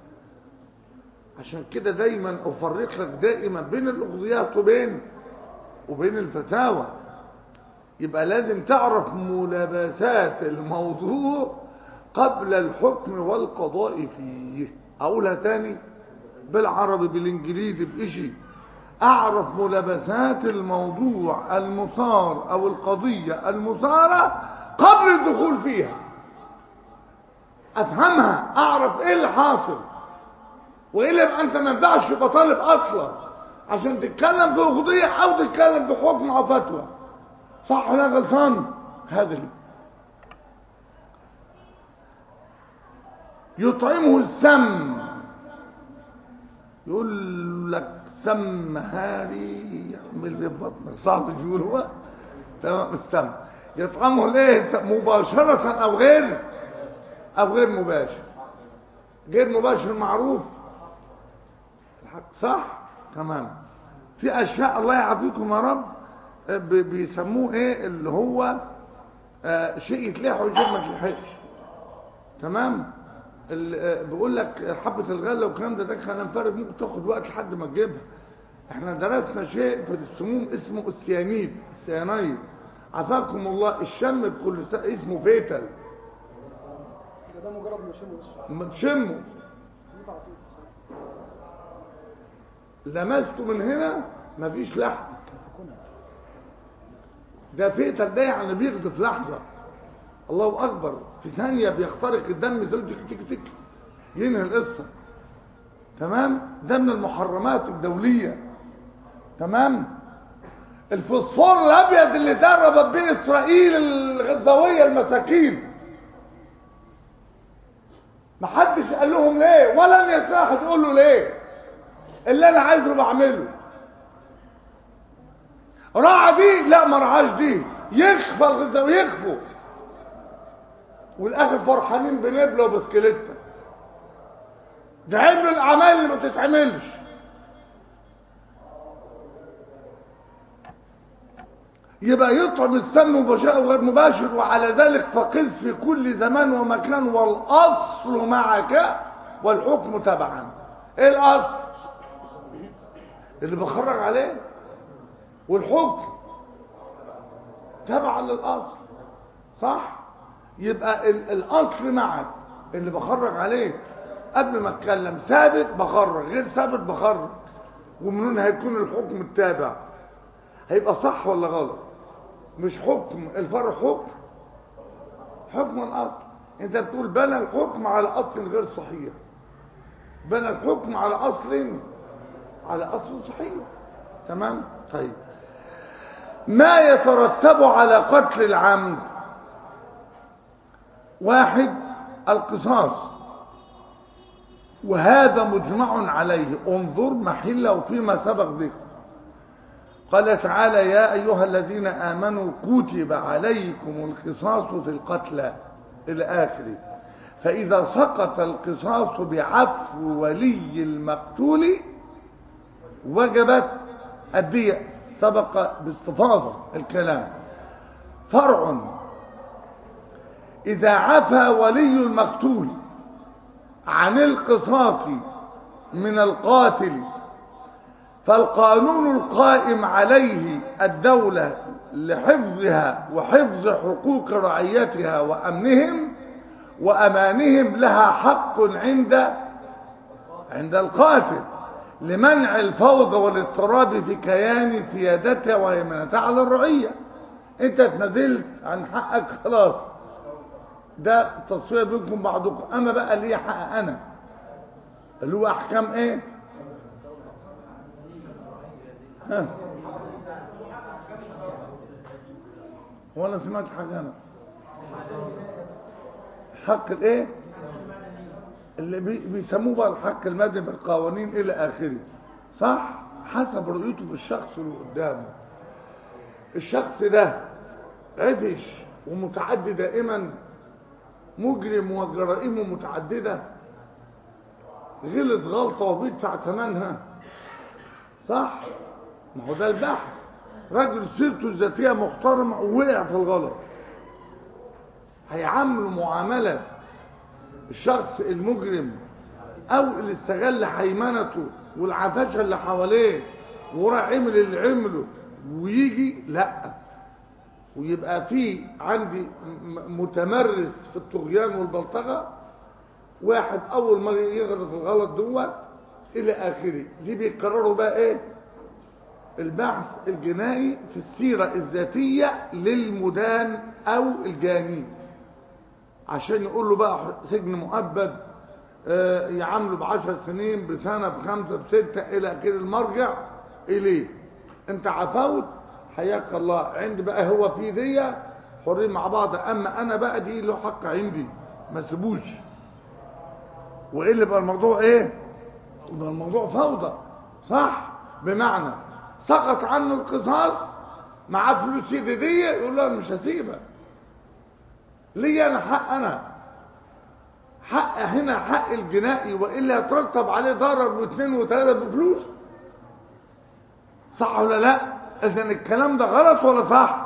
عشان كده دايما افرق لك دائما بين الاقضيات وبين وبين الفتاوى يبقى لازم تعرف ملابسات الموضوع قبل الحكم والقضاء فيه اقولها تاني بالعربي بالانجليزي بإشي اعرف ملابسات الموضوع المثار او القضية المثارة قبل الدخول فيها افهمها اعرف ايه اللي حاصل والا يبقى انت ما ينفعش تبقى طالب اصلا عشان تتكلم في قضيه او تتكلم في حكم او فتوى صح ولا غلطان هذا اللي يطعمه السم يقول لك سم هاري يعمل في بطنك صعب تقول هو تمام السمع يطعمه الايه مباشرة او غير او غير مباشر غير مباشر معروف الحق صح تمام في اشياء الله يعافيكم يا رب ب- بيسموه ايه اللي هو آه شيء يتلحق وشيء ما يتلحقش تمام ال- آه، بيقول لك حبة الغلة والكلام ده ده خلينا نفرق ممكن تاخد وقت لحد ما تجيبها احنا درسنا شيء في السموم اسمه السيانيد السيانايد عافاكم الله الشم بكل س- اسمه فيتل ده مجرد ما يشم وشه ما تشمه يموت على طول لمسته من هنا مفيش لحم ده فيتل ده يعني بيغدف لحظة الله أكبر في ثانية بيخترق الدم زي تك تك تك ينهي القصة تمام ده من المحرمات الدولية تمام الفوسفور الأبيض اللي دربت به إسرائيل الغزاوية المساكين محدش قال لهم ليه ولم يسمح تقول له ليه اللي انا عايزه بعمله راعى دي لا ما رعاش دي يخفى الغزاوي يخفوا والاخر فرحانين بنبله وبسكليتة ده عمل الاعمال اللي ما تتعملش يبقى يطعم السم مباشر او غير مباشر وعلى ذلك فقس في كل زمان ومكان والاصل معك والحكم تبعا ايه الاصل اللي بخرج عليه والحكم تبعا للاصل صح يبقى ال- الاصل معك اللي بخرج عليه قبل ما اتكلم ثابت بخرج غير ثابت بخرج ومن هنا هيكون الحكم التابع هيبقى صح ولا غلط مش حكم الفرع حكم حكم الاصل انت بتقول بنى الحكم على اصل غير صحيح بنى الحكم على اصل على اصل صحيح تمام طيب ما يترتب على قتل العمد واحد القصاص وهذا مجمع عليه انظر محله فيما سبق ذكر قال تعالى يا أيها الذين آمنوا كتب عليكم القصاص في القتلى إلى آخره فإذا سقط القصاص بعفو ولي المقتول وجبت الدية سبق باستفاضة الكلام فرع إذا عفى ولي المقتول عن القصاص من القاتل فالقانون القائم عليه الدولة لحفظها وحفظ حقوق رعيتها وأمنهم وأمانهم لها حق عند عند القاتل لمنع الفوضى والاضطراب في كيان سيادتها وهيمنتها على الرعية انت اتنزلت عن حقك خلاص ده تصفية بينكم بعضكم اما بقى ليه حق انا اللي هو احكام ايه ها وانا سمعت حاجة انا حق الايه اللي بي- بيسموه بقى الحق المدني بالقوانين الى اخره صح حسب رؤيته في الشخص اللي قدامه الشخص ده عفش ومتعدي دائما مجرم وجرائمه متعددة غلط غلطة وبيدفع ثمنها صح ما هو ده البحث راجل سيرته الذاتية محترمة ووقع في الغلط هيعاملوا معاملة الشخص المجرم او اللي استغل هيمنته والعفشه اللي حواليه وراح عمل اللي عمله ويجي لا ويبقى في عندي م- متمرس في الطغيان والبلطجه واحد اول ما يغلط الغلط دوت الى اخره دي بيقرروا بقى ايه البحث الجنائي في السيره الذاتيه للمدان او الجاني عشان يقول له بقى سجن مؤبد آه، يعامله بعشر سنين بسنة بخمسة بستة إلى آخر المرجع إليه أنت عفوت حياك الله عندي بقى هو في دي حرين مع بعض أما أنا بقى دي له حق عندي ما سيبوش وإيه اللي بقى الموضوع إيه؟ يبقى الموضوع فوضى صح بمعنى سقط عنه القصاص معاه فلوس يدي دي يقول له مش هسيبها ليه انا حق انا حق هنا حق الجنائي والا يترتب عليه ضرر واثنين وثلاثه بفلوس صح ولا لا اذا الكلام ده غلط ولا صح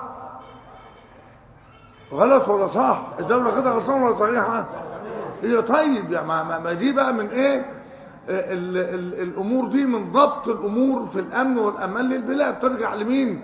غلط ولا صح الدوله كده غلطان ولا صحيحه هي طيب يعني ما, ما, ما دي بقى من ايه ال ال الامور دي من ضبط الامور في الامن والامان للبلاد ترجع لمين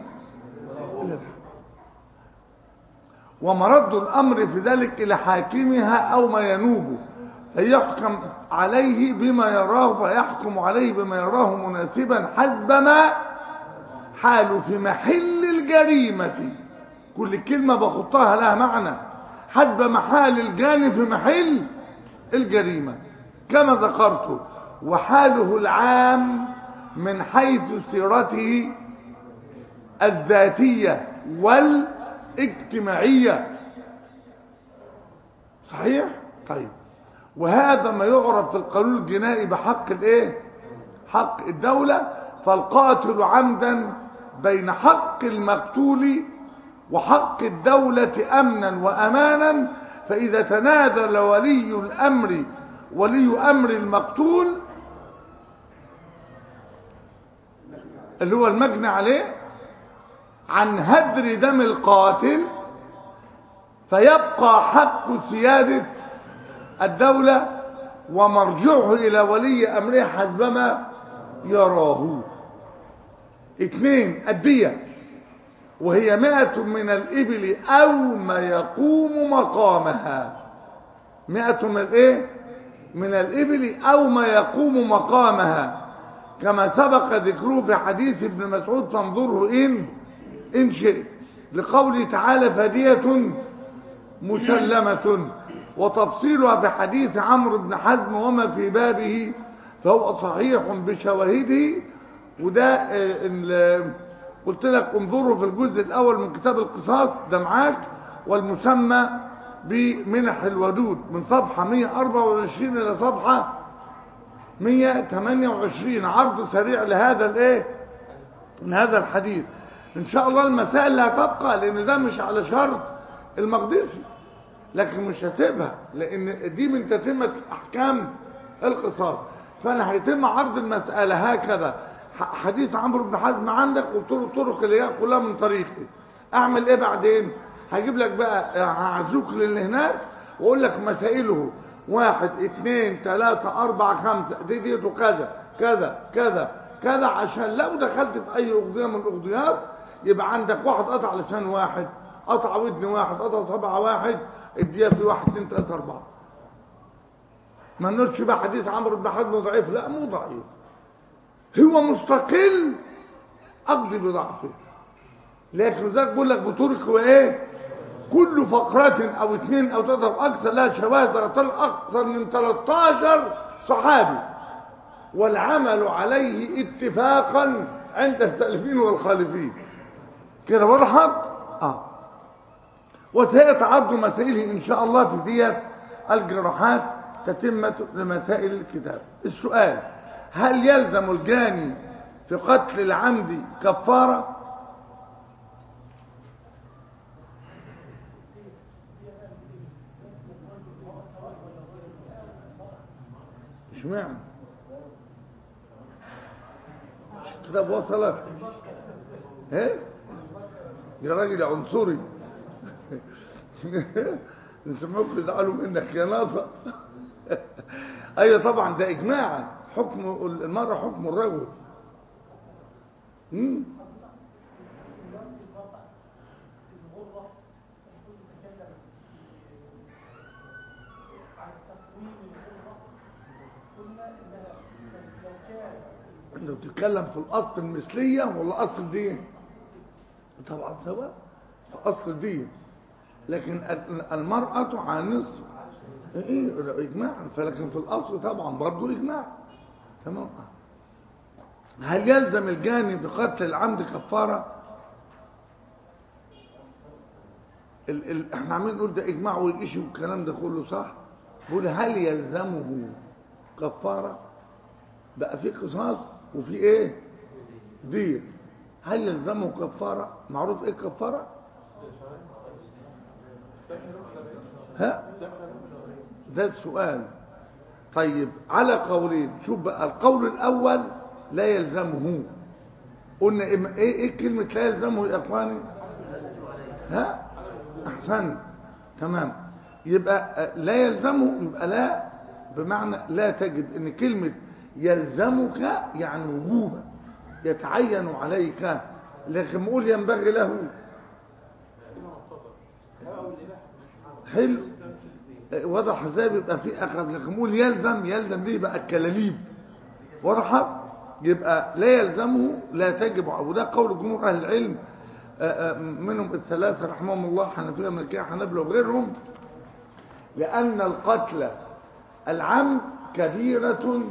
ومرد الامر في ذلك الى حاكمها او ما ينوبه فيحكم عليه بما يراه فيحكم عليه بما يراه مناسبا حسب ما حاله في محل الجريمة كل كلمة بخطها لها معنى حسب محال الجاني في محل الجريمة كما ذكرت وحاله العام من حيث سيرته الذاتية والاجتماعية صحيح؟ طيب وهذا ما يعرف في القانون الجنائي بحق الايه حق الدولة فالقاتل عمدا بين حق المقتول وحق الدولة امنا وامانا فاذا تنازل ولي الامر ولي امر المقتول اللي هو المجني عليه عن هدر دم القاتل فيبقى حق سيادة الدولة ومرجعه إلى ولي أمره حسبما يراه اثنين الدية وهي مئة من الإبل أو ما يقوم مقامها مئة من الإيه؟ من الإبل أو ما يقوم مقامها كما سبق ذكره في حديث ابن مسعود فانظره إن إن شئت لقوله تعالى فدية مسلمة وتفصيلها في حديث عمرو بن حزم وما في بابه فهو صحيح بشواهده وده قلت لك انظروا في الجزء الأول من كتاب القصاص ده معاك والمسمى بمنح الودود من صفحة 124 إلى صفحة 128 عرض سريع لهذا الايه من هذا الحديث ان شاء الله المسائل لا تبقى لان ده مش على شرط المقدسي لكن مش هسيبها لان دي من تتمة احكام القصاص فانا هيتم عرض المسألة هكذا حديث عمرو بن حزم عندك قلت له الطرق اللي هي كلها من طريقي اعمل ايه بعدين هجيب لك بقى هعزوك للي هناك واقول لك مسائله واحد اثنين ثلاثة أربعة خمسة دي ديته كذا كذا كذا كذا عشان لو دخلت في أي أغضية من الأغضيات يبقى عندك واحد قطع لسان واحد قطع ودن واحد قطع صبع واحد الدية في واحد اثنين ثلاثة أربعة ما نقولش بقى حديث عمرو بن حزم ضعيف لا مو ضعيف هو مستقل أقضي بضعفه لكن ذلك بقول لك بطرق وايه كل فقرة او اثنين او ثلاثة او اكثر لها شواهد اكثر من 13 صحابي والعمل عليه اتفاقا عند السالفين والخالفين كده وضحت اه وسيتعرض مسائله ان شاء الله في دية الجراحات تتمة لمسائل الكتاب السؤال هل يلزم الجاني في قتل العمد كفاره اشمعنى كتاب وصل ايه يا راجل عنصري نسمعوك يزعلوا منك يا ناصر ايوه طبعا ده اجماعا حكم المرأة حكم الرجل مم. انت بتتكلم في الاصل المثليه ولا اصل الدين طبعا سواء في اصل الدين لكن المراه على نصف ايه اجماعا فلكن في الاصل طبعا برضه اجماع تمام هل يلزم الجاني بقتل العمد كفاره ال ال احنا عاملين نقول ده اجماع والشيء والكلام ده كله صح بقول هل يلزمه كفاره بقى في قصاص وفي ايه دية هل يلزمه كفارة معروف ايه كفارة ها ده السؤال طيب على قولين شوف بقى القول الاول لا يلزمه قلنا ايه ايه إيه كلمة لا يلزمه يا اخواني ها احسن تمام يبقى آه، لا يلزمه يبقى لا بمعنى لا تجب ان كلمة يلزمك يعني وجوبا يتعين عليك لكن نقول ينبغي له حلو آه، وضح ازاي بيبقى في اقرب لكن نقول يلزم يلزم دي بقى الكلاليب واضحه يبقى لا يلزمه لا تجب وده قول جمهور اهل العلم آه، آه، منهم الثلاثه رحمهم الله حنفيه مالكيه حنابلة وغيرهم لان القتل العمد كبيره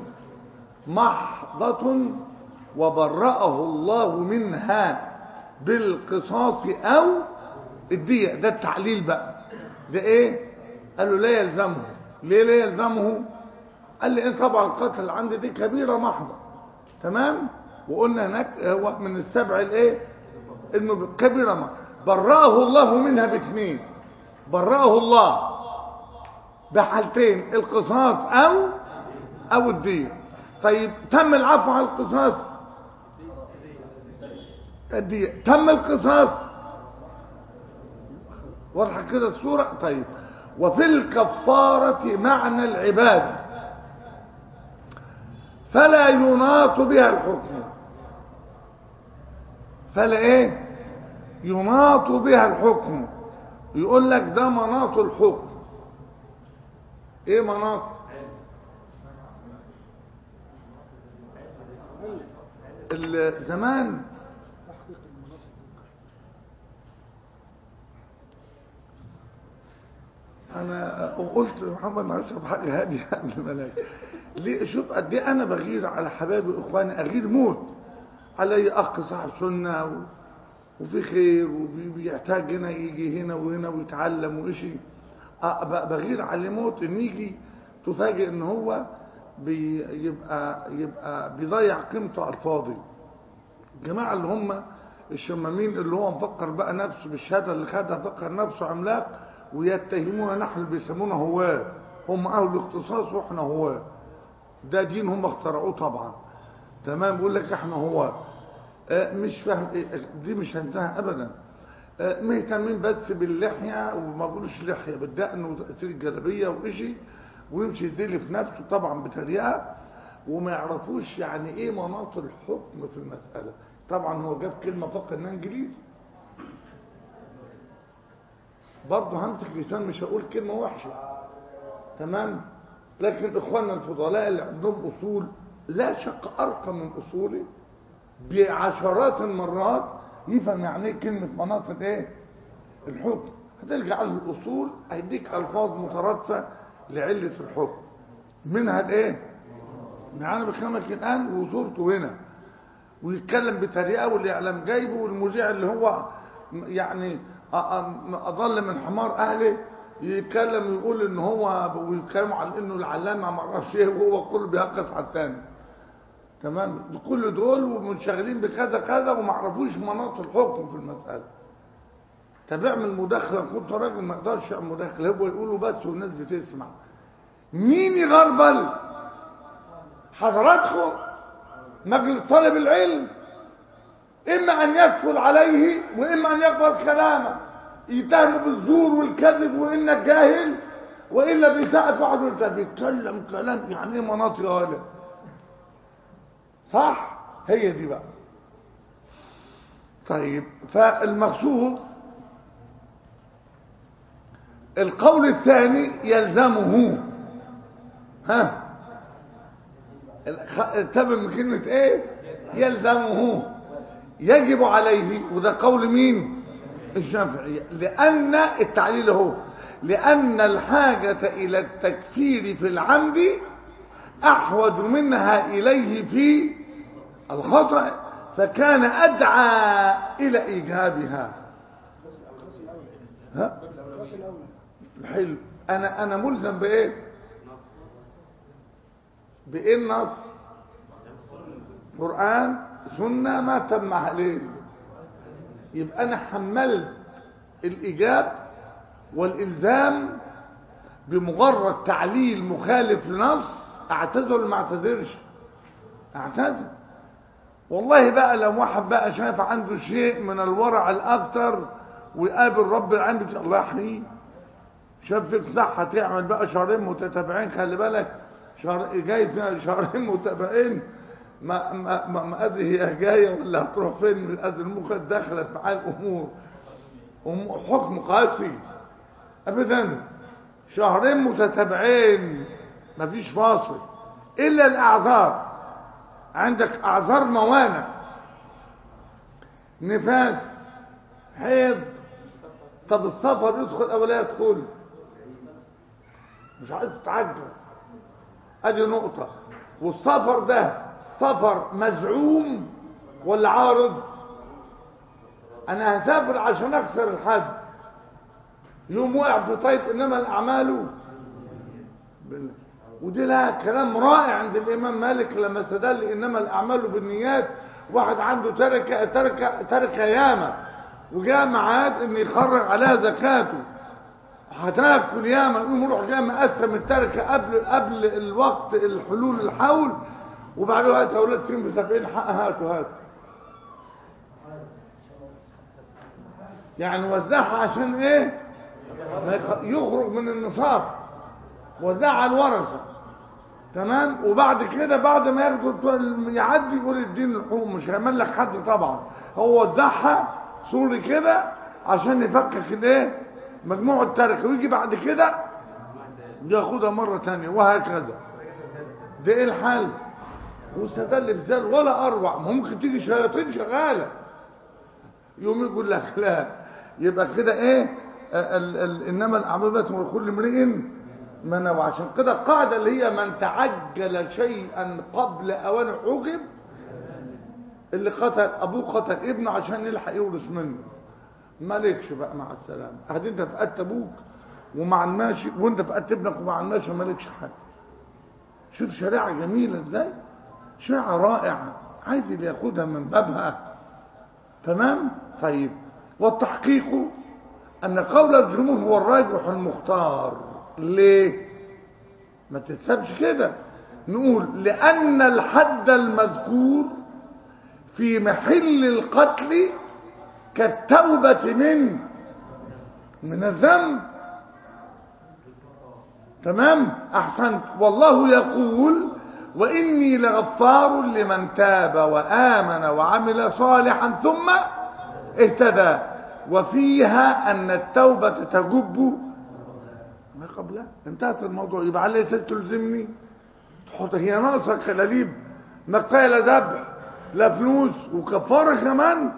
محضه وبرأه الله منها بالقصاص او الدية ده التعليل بقى ده ايه قال له لا يلزمه ليه لا يلزمه قال لي ان طبعا القتل اللي عندي دي كبيره محضه تمام وقلنا هناك هو من السبع الايه انه كبيره محضه برأه الله منها باثنين برأه الله بحالتين القصاص او او الدين طيب تم العفو عن القصاص الدين تم القصاص واضحه كده الصوره طيب وفي الكفاره معنى العباده فلا يناط بها الحكم فلا ايه يناط بها الحكم يقول لك ده مناط الحكم ايه مناط ال- زمان انا قلت محمد ما اشرب حاجه هاديه قبل ما انام ليه شوف قد ايه انا بغير على حبايبي واخواني اغير موت علي اخ صاحب سنه و... وفي خير وبيحتاج هنا يجي هنا وهنا ويتعلم وإشي أه ب- بغير عليه موت ان يجي تفاجئ ان هو بيبقى يبقى بيضيع قيمته على الفاضي الجماعه اللي هم الشمامين اللي هو مفكر بقى نفسه بالشهاده اللي خدها فكر نفسه عملاق ويتهمونا نحن اللي بيسمونا هواه هم اهل الاختصاص واحنا هواه ده دين هم اخترعوه طبعا تمام بيقول لك احنا هواه آه، مش فاهم إيه، دي مش هنتهى ابدا آه، مهتمين بس باللحيه وما بقولوش لحيه بالدقن وتاثير الجلابيه وإشي ويمشي يزيل في نفسه طبعا بتريقه وما يعرفوش يعني ايه مناط الحكم في المساله طبعا هو جاب كلمه فقط انها انجليزي برضه همسك لسان مش هقول كلمه وحشه تمام لكن اخواننا الفضلاء اللي عندهم اصول لا شك ارقى من اصولي بعشرات المرات يفهم يعني ايه كلمه مناط الايه الحكم هترجع على الاصول هيديك الفاظ مترادفه لعله الحكم منها الايه معانا بكلمك الان وصورته هنا ويتكلم بطريقه والاعلام جايبه والمذيع اللي هو يعني أ- أ- اضل من حمار اهله يتكلم ويقول ان هو ويتكلموا عن انه العلامه ما اعرفش ايه وهو كله بيهقص على الثاني تمام كل دول ومنشغلين بكذا كذا وما عرفوش مناط الحكم في المساله طب اعمل مداخله كنت راجل ما اقدرش اعمل مداخله هو يقولوا بس والناس بتسمع مين يغربل حضراتكم مجلس طالب العلم اما ان يكفل عليه واما ان يقبل كلامه يتهمه بالزور والكذب وانك جاهل والا بيساعد واحد وانت بيتكلم كلام يعني ايه مناطق يا ولد صح هي دي بقى طيب فالمقصود القول الثاني يلزمه ها انتبه من كلمة ايه يلزمه يجب عليه وده قول مين الشافعية لأن التعليل هو لأن الحاجة إلى التكفير في العمد أحوج منها إليه في الخطأ فكان أدعى إلى إيجابها ها الراس الاول حلو أنا أنا ملزم بإيه بإيه النص قرآن سنة ما تم عليه يبقى انا حملت الايجاب والالزام بمجرد تعليل مخالف لنص اعتذر ولا ما اعتذرش اعتذر والله بقى لو واحد بقى شايف عنده شيء من الورع الاكتر ويقابل رب العالمين بتاع الله يحييه شاف فيك صح هتعمل بقى شهرين متتابعين خلي بالك شهر جاي فيها شهرين متتابعين ما ما ما, ما ادري هي جايه ولا هتروح فين من ادري المخ دخلت معاه الامور أم- حكم قاسي ابدا شهرين متتابعين مفيش فاصل الا الاعذار عندك اعذار موانع نفاس حيض طب السفر يدخل او لا يدخل مش عايز تتعجل ادي نقطة والسفر ده سفر مزعوم ولا عارض انا هسافر عشان اكسر الحد يوم وقع في طيب انما الاعمال بالله ودي لها كلام رائع عند الامام مالك لما استدل انما الاعمال بالنيات واحد عنده تركه تركه تركه ياما وجاء معاد ان يخرج عليها زكاته هتاكل ياما يقوم يروح جاي مقسم التركه قبل قبل الوقت الحلول الحول وبعدين هات اولاد سين ب 70 حق هاتوا هاتوا يعني وزعها عشان ايه ما يخ- يخرج من النصاب وزعها على الورثه تمام وبعد كده بعد ما ياخدوا الت- يعدي يقول الدين الحقوق مش هيعمل لك حد طبعا هو وزعها صوري كده عشان يفكك الايه مجموع التركه ويجي بعد كده ياخدها مره ثانيه وهكذا ده ايه الحل واستدل بذلك ولا اروع ما ممكن تيجي شياطين شغاله يوم يقول لك لا يبقى كده ايه ال ال انما الاعمال لكل امرئ ما نوى عشان كده القاعده اللي هي من تعجل شيئا قبل اوان عوقب اللي قتل ابوه قتل ابنه عشان يلحق يورث منه مالكش بقى مع السلامه قاعد انت فقدت ابوك ومع الماشي وانت فقدت ابنك ومع الماشي مالكش حاجه شوف شريعه جميله ازاي شريعه رائعه عايز اللي ياخدها من بابها تمام طيب والتحقيق ان قول الجمهور هو الراجح المختار ليه ما تتسابش كده نقول لان الحد المذكور في محل القتل كالتوبة من من الذنب تمام احسنت والله يقول واني لغفار لمن تاب وامن وعمل صالحا ثم اهتدى وفيها ان التوبه تجب ما قبلها انتهت الموضوع يبقى عليه اساس تلزمني تحط هي ناقصه كلاليب ما كفايه لا ذبح لا فلوس وكفاره كمان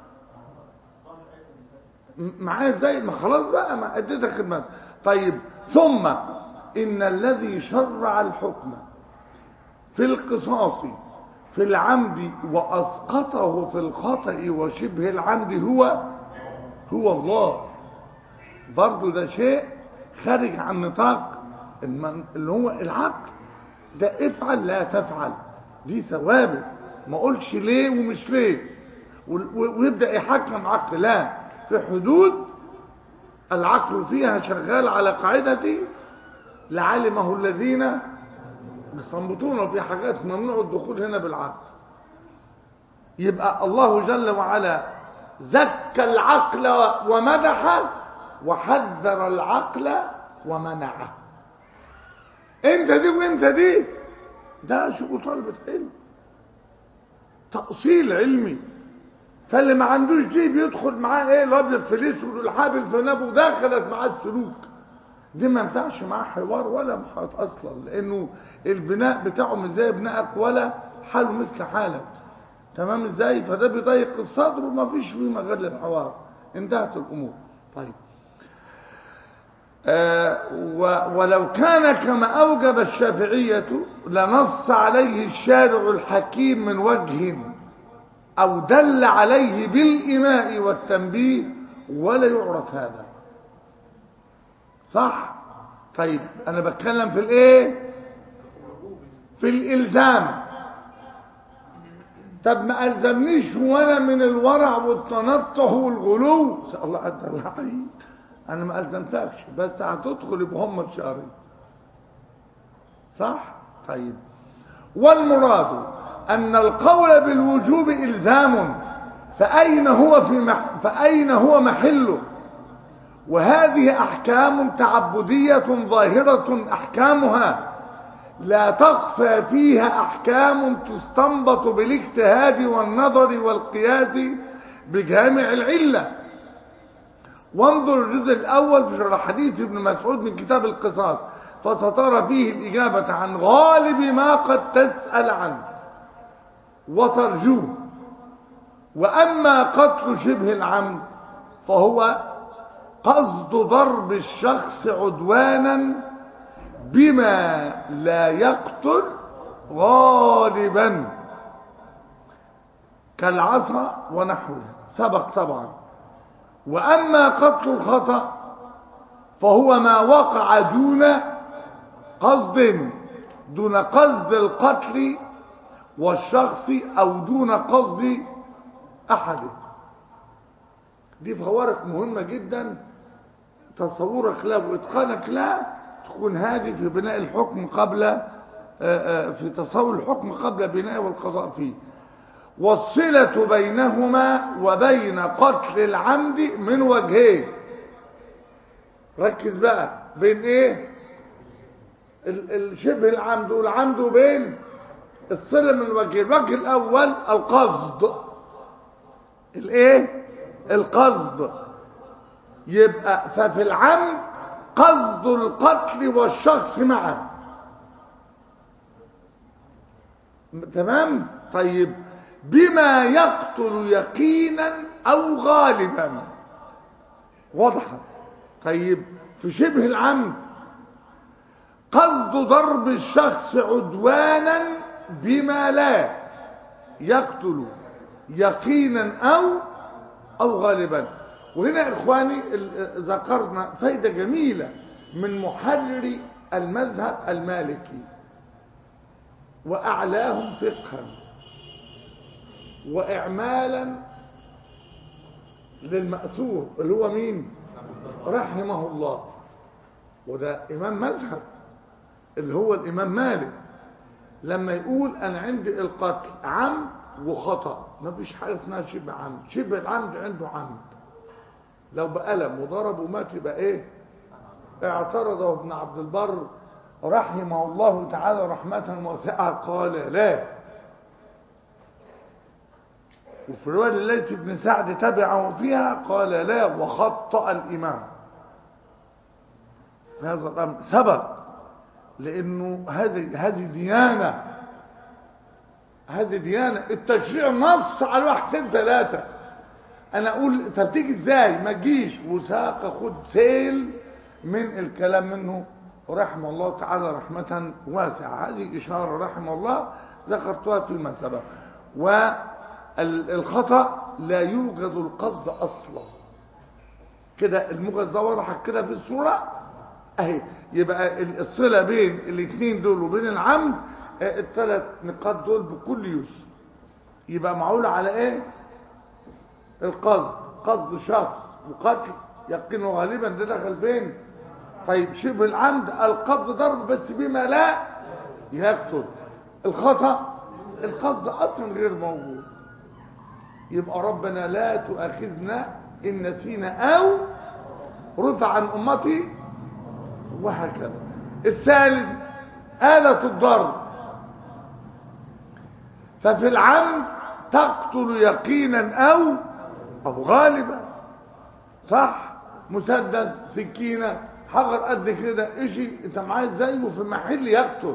م- معايا ازاي ما خلاص بقى ما اديتك خدمات طيب ثم ان الذي شرع الحكم في القصاص في العمد واسقطه في الخطا وشبه العمد هو هو الله برضو ده شيء خارج عن نطاق المن- اللي هو العقل ده افعل لا تفعل دي ثوابت ما اقولش ليه ومش ليه و- و- ويبدا يحكم عقل لا في حدود العقل فيها شغال على قاعدة لعلمه الذين يستنبطون في حاجات ممنوع الدخول هنا بالعقل يبقى الله جل وعلا زكى العقل ومدحه وحذر العقل ومنعه انت دي وانت دي ده شغل طالبة علم تأصيل علمي فاللي ما عندوش دي بيدخل معاه ايه الابيض في الاسود والحابل في نابه دخلت معاه السلوك دي ما ينفعش معاه حوار ولا محاط اصلا لانه البناء بتاعه مش زي بنائك ولا حاله مثل حالك تمام ازاي فده بيضيق الصدر وما فيش فيه مجال للحوار انتهت الامور طيب آه و- ولو كان كما أوجب الشافعية لنص عليه الشارع الحكيم من وجه أو دل عليه بالإماء والتنبيه ولا يعرف هذا صح طيب أنا بتكلم في الإيه في الإلزام طب ما ألزمنيش وانا من الورع والتنطع والغلو الله عز وجل انا ما ألزمتكش بس هتدخل بهم الشهرين صح طيب والمراد أن القول بالوجوب إلزام فأين هو في مح فأين هو محله وهذه أحكام تعبدية ظاهرة أحكامها لا تخفى فيها أحكام تستنبط بالاجتهاد والنظر والقياس بجامع العلة وانظر الجزء الأول في شرح حديث ابن مسعود من كتاب القصاص فسترى فيه الإجابة عن غالب ما قد تسأل عنه وترجوه وأما قتل شبه العمد فهو قصد ضرب الشخص عدوانا بما لا يقتل غالبا كالعصا ونحوه سبق طبعا وأما قتل الخطأ فهو ما وقع دون قصد دون قصد القتل والشخص أو دون قصد أحد دي فوارق مهمة جدا تصورك لا وإتقانك لا تكون هذه في بناء الحكم قبل في تصور الحكم قبل بناء والقضاء فيه والصلة بينهما وبين قتل العمد من وجهين ركز بقى بين ايه الشبه العمد والعمد وبين الصلة من وجهين الوجه الاول القصد الايه القصد يبقى ففي العمد قصد القتل والشخص معا تمام طيب بما يقتل يقينا او غالبا واضحه طيب في شبه العمد قصد ضرب الشخص عدوانا بما لا يقتل يقينا او او غالبا وهنا يا اخواني ذكرنا فايده جميله من محرر المذهب المالكي واعلاهم فقها واعمالا للماثور اللي هو مين رحمه الله وده امام مذهب اللي هو الامام مالك لما يقول انا عندي القتل عمد وخطا ما فيش حاجه اسمها شبه عمد شبه العمد عنده عمد لو بقلم وضرب ومات يبقى ايه اعترضه ابن عبد البر رحمه الله تعالى رحمة واسعة قال لا وفي رواية الليث بن سعد تبعه فيها قال لا وخطأ الإمام هذا الأمر سبب لأنه هذه هذه ديانة هذه ديانة التشريع نص على واحدين ثلاثة أنا أقول طب تيجي إزاي ما تجيش وساق خد سيل من الكلام منه رحمه الله تعالى رحمة واسعة هذه إشارة رحمه الله ذكرتها فيما سبق والخطأ لا يوجد القصد أصلا كده الموجز ده واضح كده في الصورة اهي يبقى الصلة بين الاثنين دول وبين العمد الثلاث نقاط دول بكل يسر يبقى معول على ايه القصد قصد شخص وقتل يقين غالبا ده دخل فين طيب شبه العمد القصد ضرب بس بما لا يقتل الخطأ القصد اصلا غير موجود يبقى ربنا لا تؤاخذنا ان نسينا او رفع عن امتي وهكذا الثالث آلة الضرب ففي العمد تقتل يقينا او او غالبا صح مسدس سكينه حجر قد كده اشي انت معاه زيه في محل يقتل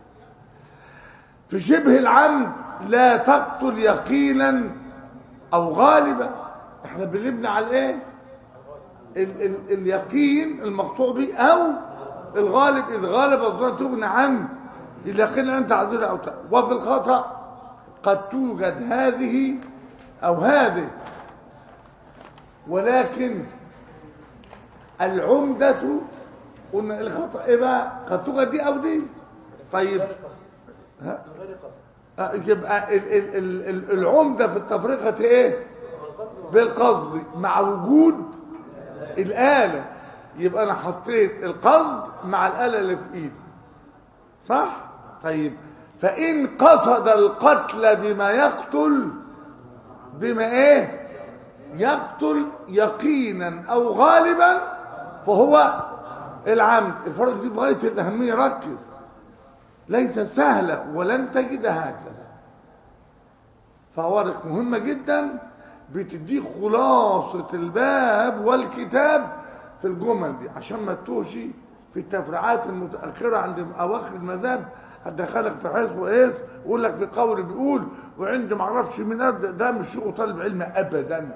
في شبه العمد لا تقتل يقينا او غالبا احنا بنبني على ايه ال ال اليقين المقطوع به او الغالب اذ غالب الظن تغني عنه اليقين انت عذر او تأ. وفي الخطأ قد توجد هذه او هذه ولكن العمدة قلنا الخطأ ايه بقى قد توجد دي او دي طيب ها من غير قصد آه، يبقى ال- ال- ال- ال- العمدة في التفرقة ايه بالقصد مع وجود الآلة يبقى انا حطيت القصد مع الآلة اللي في ايدي صح طيب فإن قصد القتل بما يقتل بما ايه يقتل يقينا او غالبا فهو العمد الفرق دي في غايه الاهميه ركز ليست سهله ولن تجد هكذا فوارق مهمه جدا بتديك خلاصه الباب والكتاب في الجمل دي عشان ما تتوهش في التفريعات المتاخره عند اواخر المذاهب هتدخلك في حزب وايس ويقول لك في قول بيقول وعند ما اعرفش مين أبدأ ده مش شغل طالب علم ابدا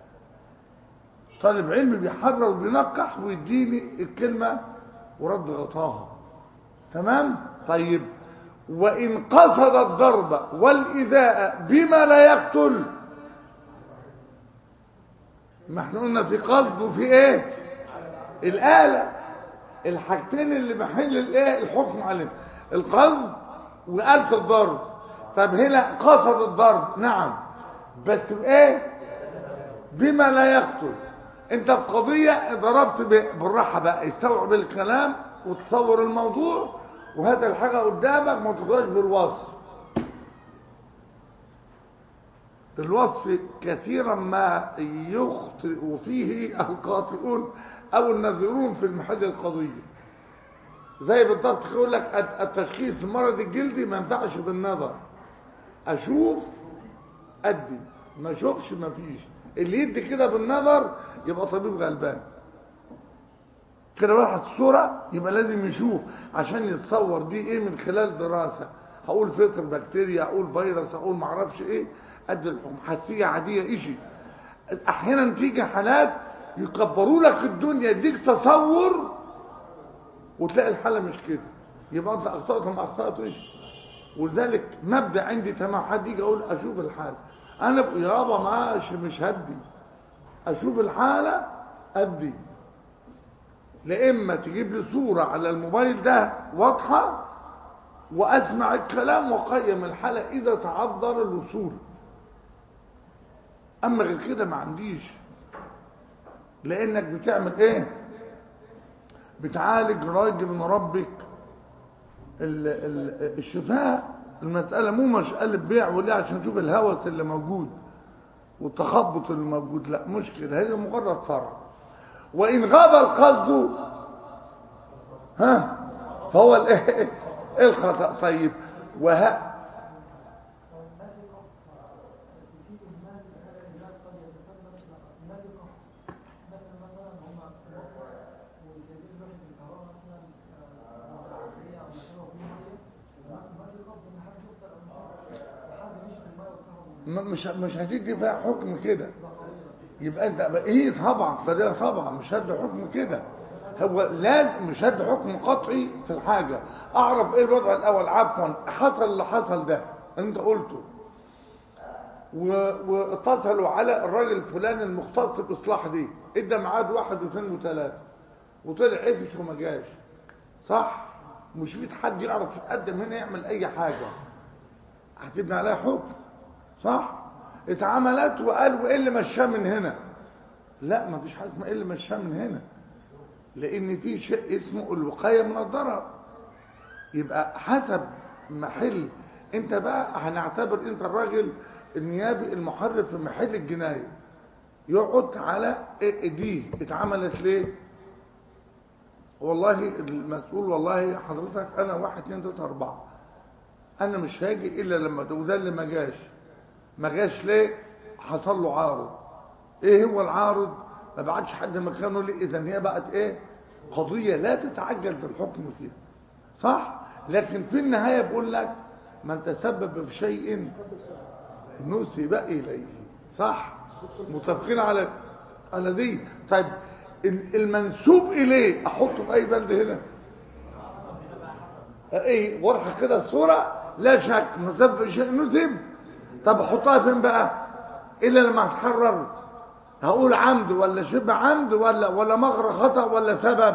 طالب علم بيحرر وبينقح ويديني الكلمه ورد غطاها تمام طيب وان قصد الضرب والايذاء بما لا يقتل ما احنا قلنا في قصد وفي ايه الاله الحاجتين اللي محل الايه الحكم عليهم القصد وآلة الضرب طب هنا قصد الضرب نعم بس ايه بما لا يقتل انت القضية ضربت ب- بالراحة بقى استوعب الكلام وتصور الموضوع وهات الحاجة قدامك ما تقدرش بالوصف الوصف كثيرا ما يخطئ فيه القاطئون او الناظرون في المحل القضية زي بالضبط يقول لك الت- التشخيص المرض الجلدي ما ينفعش بالنظر اشوف ادي ما اشوفش ما فيش اللي يدي كده بالنظر يبقى طبيب غلبان كده واحد الصورة يبقى لازم يشوف عشان يتصور دي ايه من خلال دراسة هقول فطر بكتيريا اقول فيروس اقول معرفش ايه قد الحكم حساسية عادية اشي احيانا تيجي حالات يكبروا لك الدنيا يديك تصور وتلاقي الحالة مش كده يبقى انت اخطأت ما اخطأتش ولذلك مبدأ عندي تمام حد يجي اقول اشوف الحالة انا ب- يابا ماشي مش هدي اشوف الحالة ادي لا اما تجيب لي صورة على الموبايل ده واضحة واسمع الكلام واقيم الحالة اذا تعذر الوصول اما غير كده ما عنديش لانك بتعمل ايه بتعالج راجل من ربك ال- ال- الشفاء المسألة مو مسألة بيع ولا عشان نشوف الهوس اللي موجود والتخبط اللي موجود لا مشكلة هي مجرد فرع وإن غاب القصد ها فهو الايه الخطأ طيب وها م- مش مش هتدي فيها حكم كده يبقى انت ايه طبعا قضيه طبعا مش هدي حكم كده هو لازم مش هدي حكم قطعي في الحاجه اعرف ايه الوضع الاول عفوا حصل اللي حصل ده انت قلته و- واتصلوا على الراجل الفلاني المختص باصلاح دي ادى ميعاد واحد واثنين وثلاثه وطلع عفش وما جاش صح مش في حد يعرف يتقدم هنا يعمل اي حاجه هتبني عليها حكم صح اتعملت وقال وايه اللي مشاه من هنا لا ما فيش حاجه اسمها ايه اللي مشاه من هنا لان في شيء اسمه الوقايه من الضرر يبقى حسب محل انت بقى هنعتبر انت الراجل النيابي المحرر في محل الجنايه يقعد على إيه دي اتعملت ليه والله المسؤول والله حضرتك انا واحد اتنين تلاته اربعه انا مش هاجي الا لما ده وده اللي ما جاش ما جاش ليه حصل له عارض ايه هو العارض ما بعدش حد مكانه ليه اذا هي بقت ايه قضيه لا تتعجل في الحكم فيها صح لكن في النهايه بقول لك من تسبب في شيء نسب اليه صح متفقين على على دي طيب ال- المنسوب اليه احطه في اي بلد هنا ايه واضحه كده الصوره لا شك مسبب شيء نسب طب احطها فين بقى الا لما اتحرر هقول عمد ولا شبه عمد ولا ولا مغرى خطا ولا سبب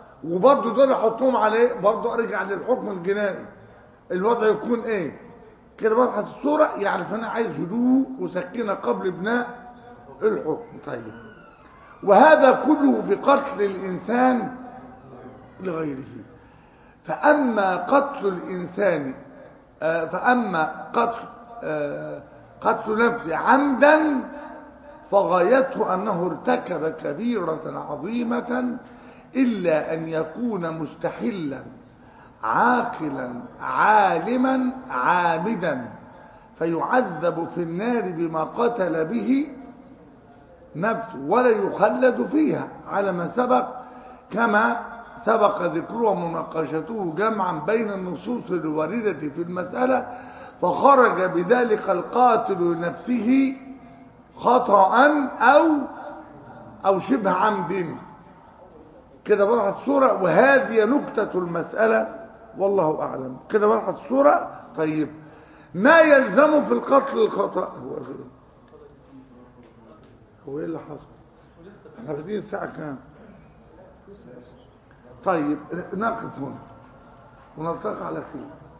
وبرضه دول احطهم عليه برضه ارجع للحكم الجنائي الوضع يكون ايه كده واضحة الصورة يعرف أنا عايز هدوء وسكينة قبل بناء الحكم طيب وهذا كله في قتل الإنسان لغيره فأما قتل الإنسان آه، فأما قتل آه، قتل نفسه عمدا فغايته أنه ارتكب كبيرة عظيمة إلا أن يكون مستحلا عاقلا عالما عامدا فيعذب في النار بما قتل به نفسه ولا يخلد فيها على ما سبق كما سبق ذكره ومناقشته جمعا بين النصوص الواردة في المسألة فخرج بذلك القاتل لنفسه خطأ أو أو شبه عمد كده بلحظ الصورة وهذه نكتة المسألة والله أعلم كده بلحظ الصورة طيب ما يلزم في القتل الخطأ هو هو ايه اللي حصل احنا بادئين الساعة كام طيب نقف هنا ونلتقي على خير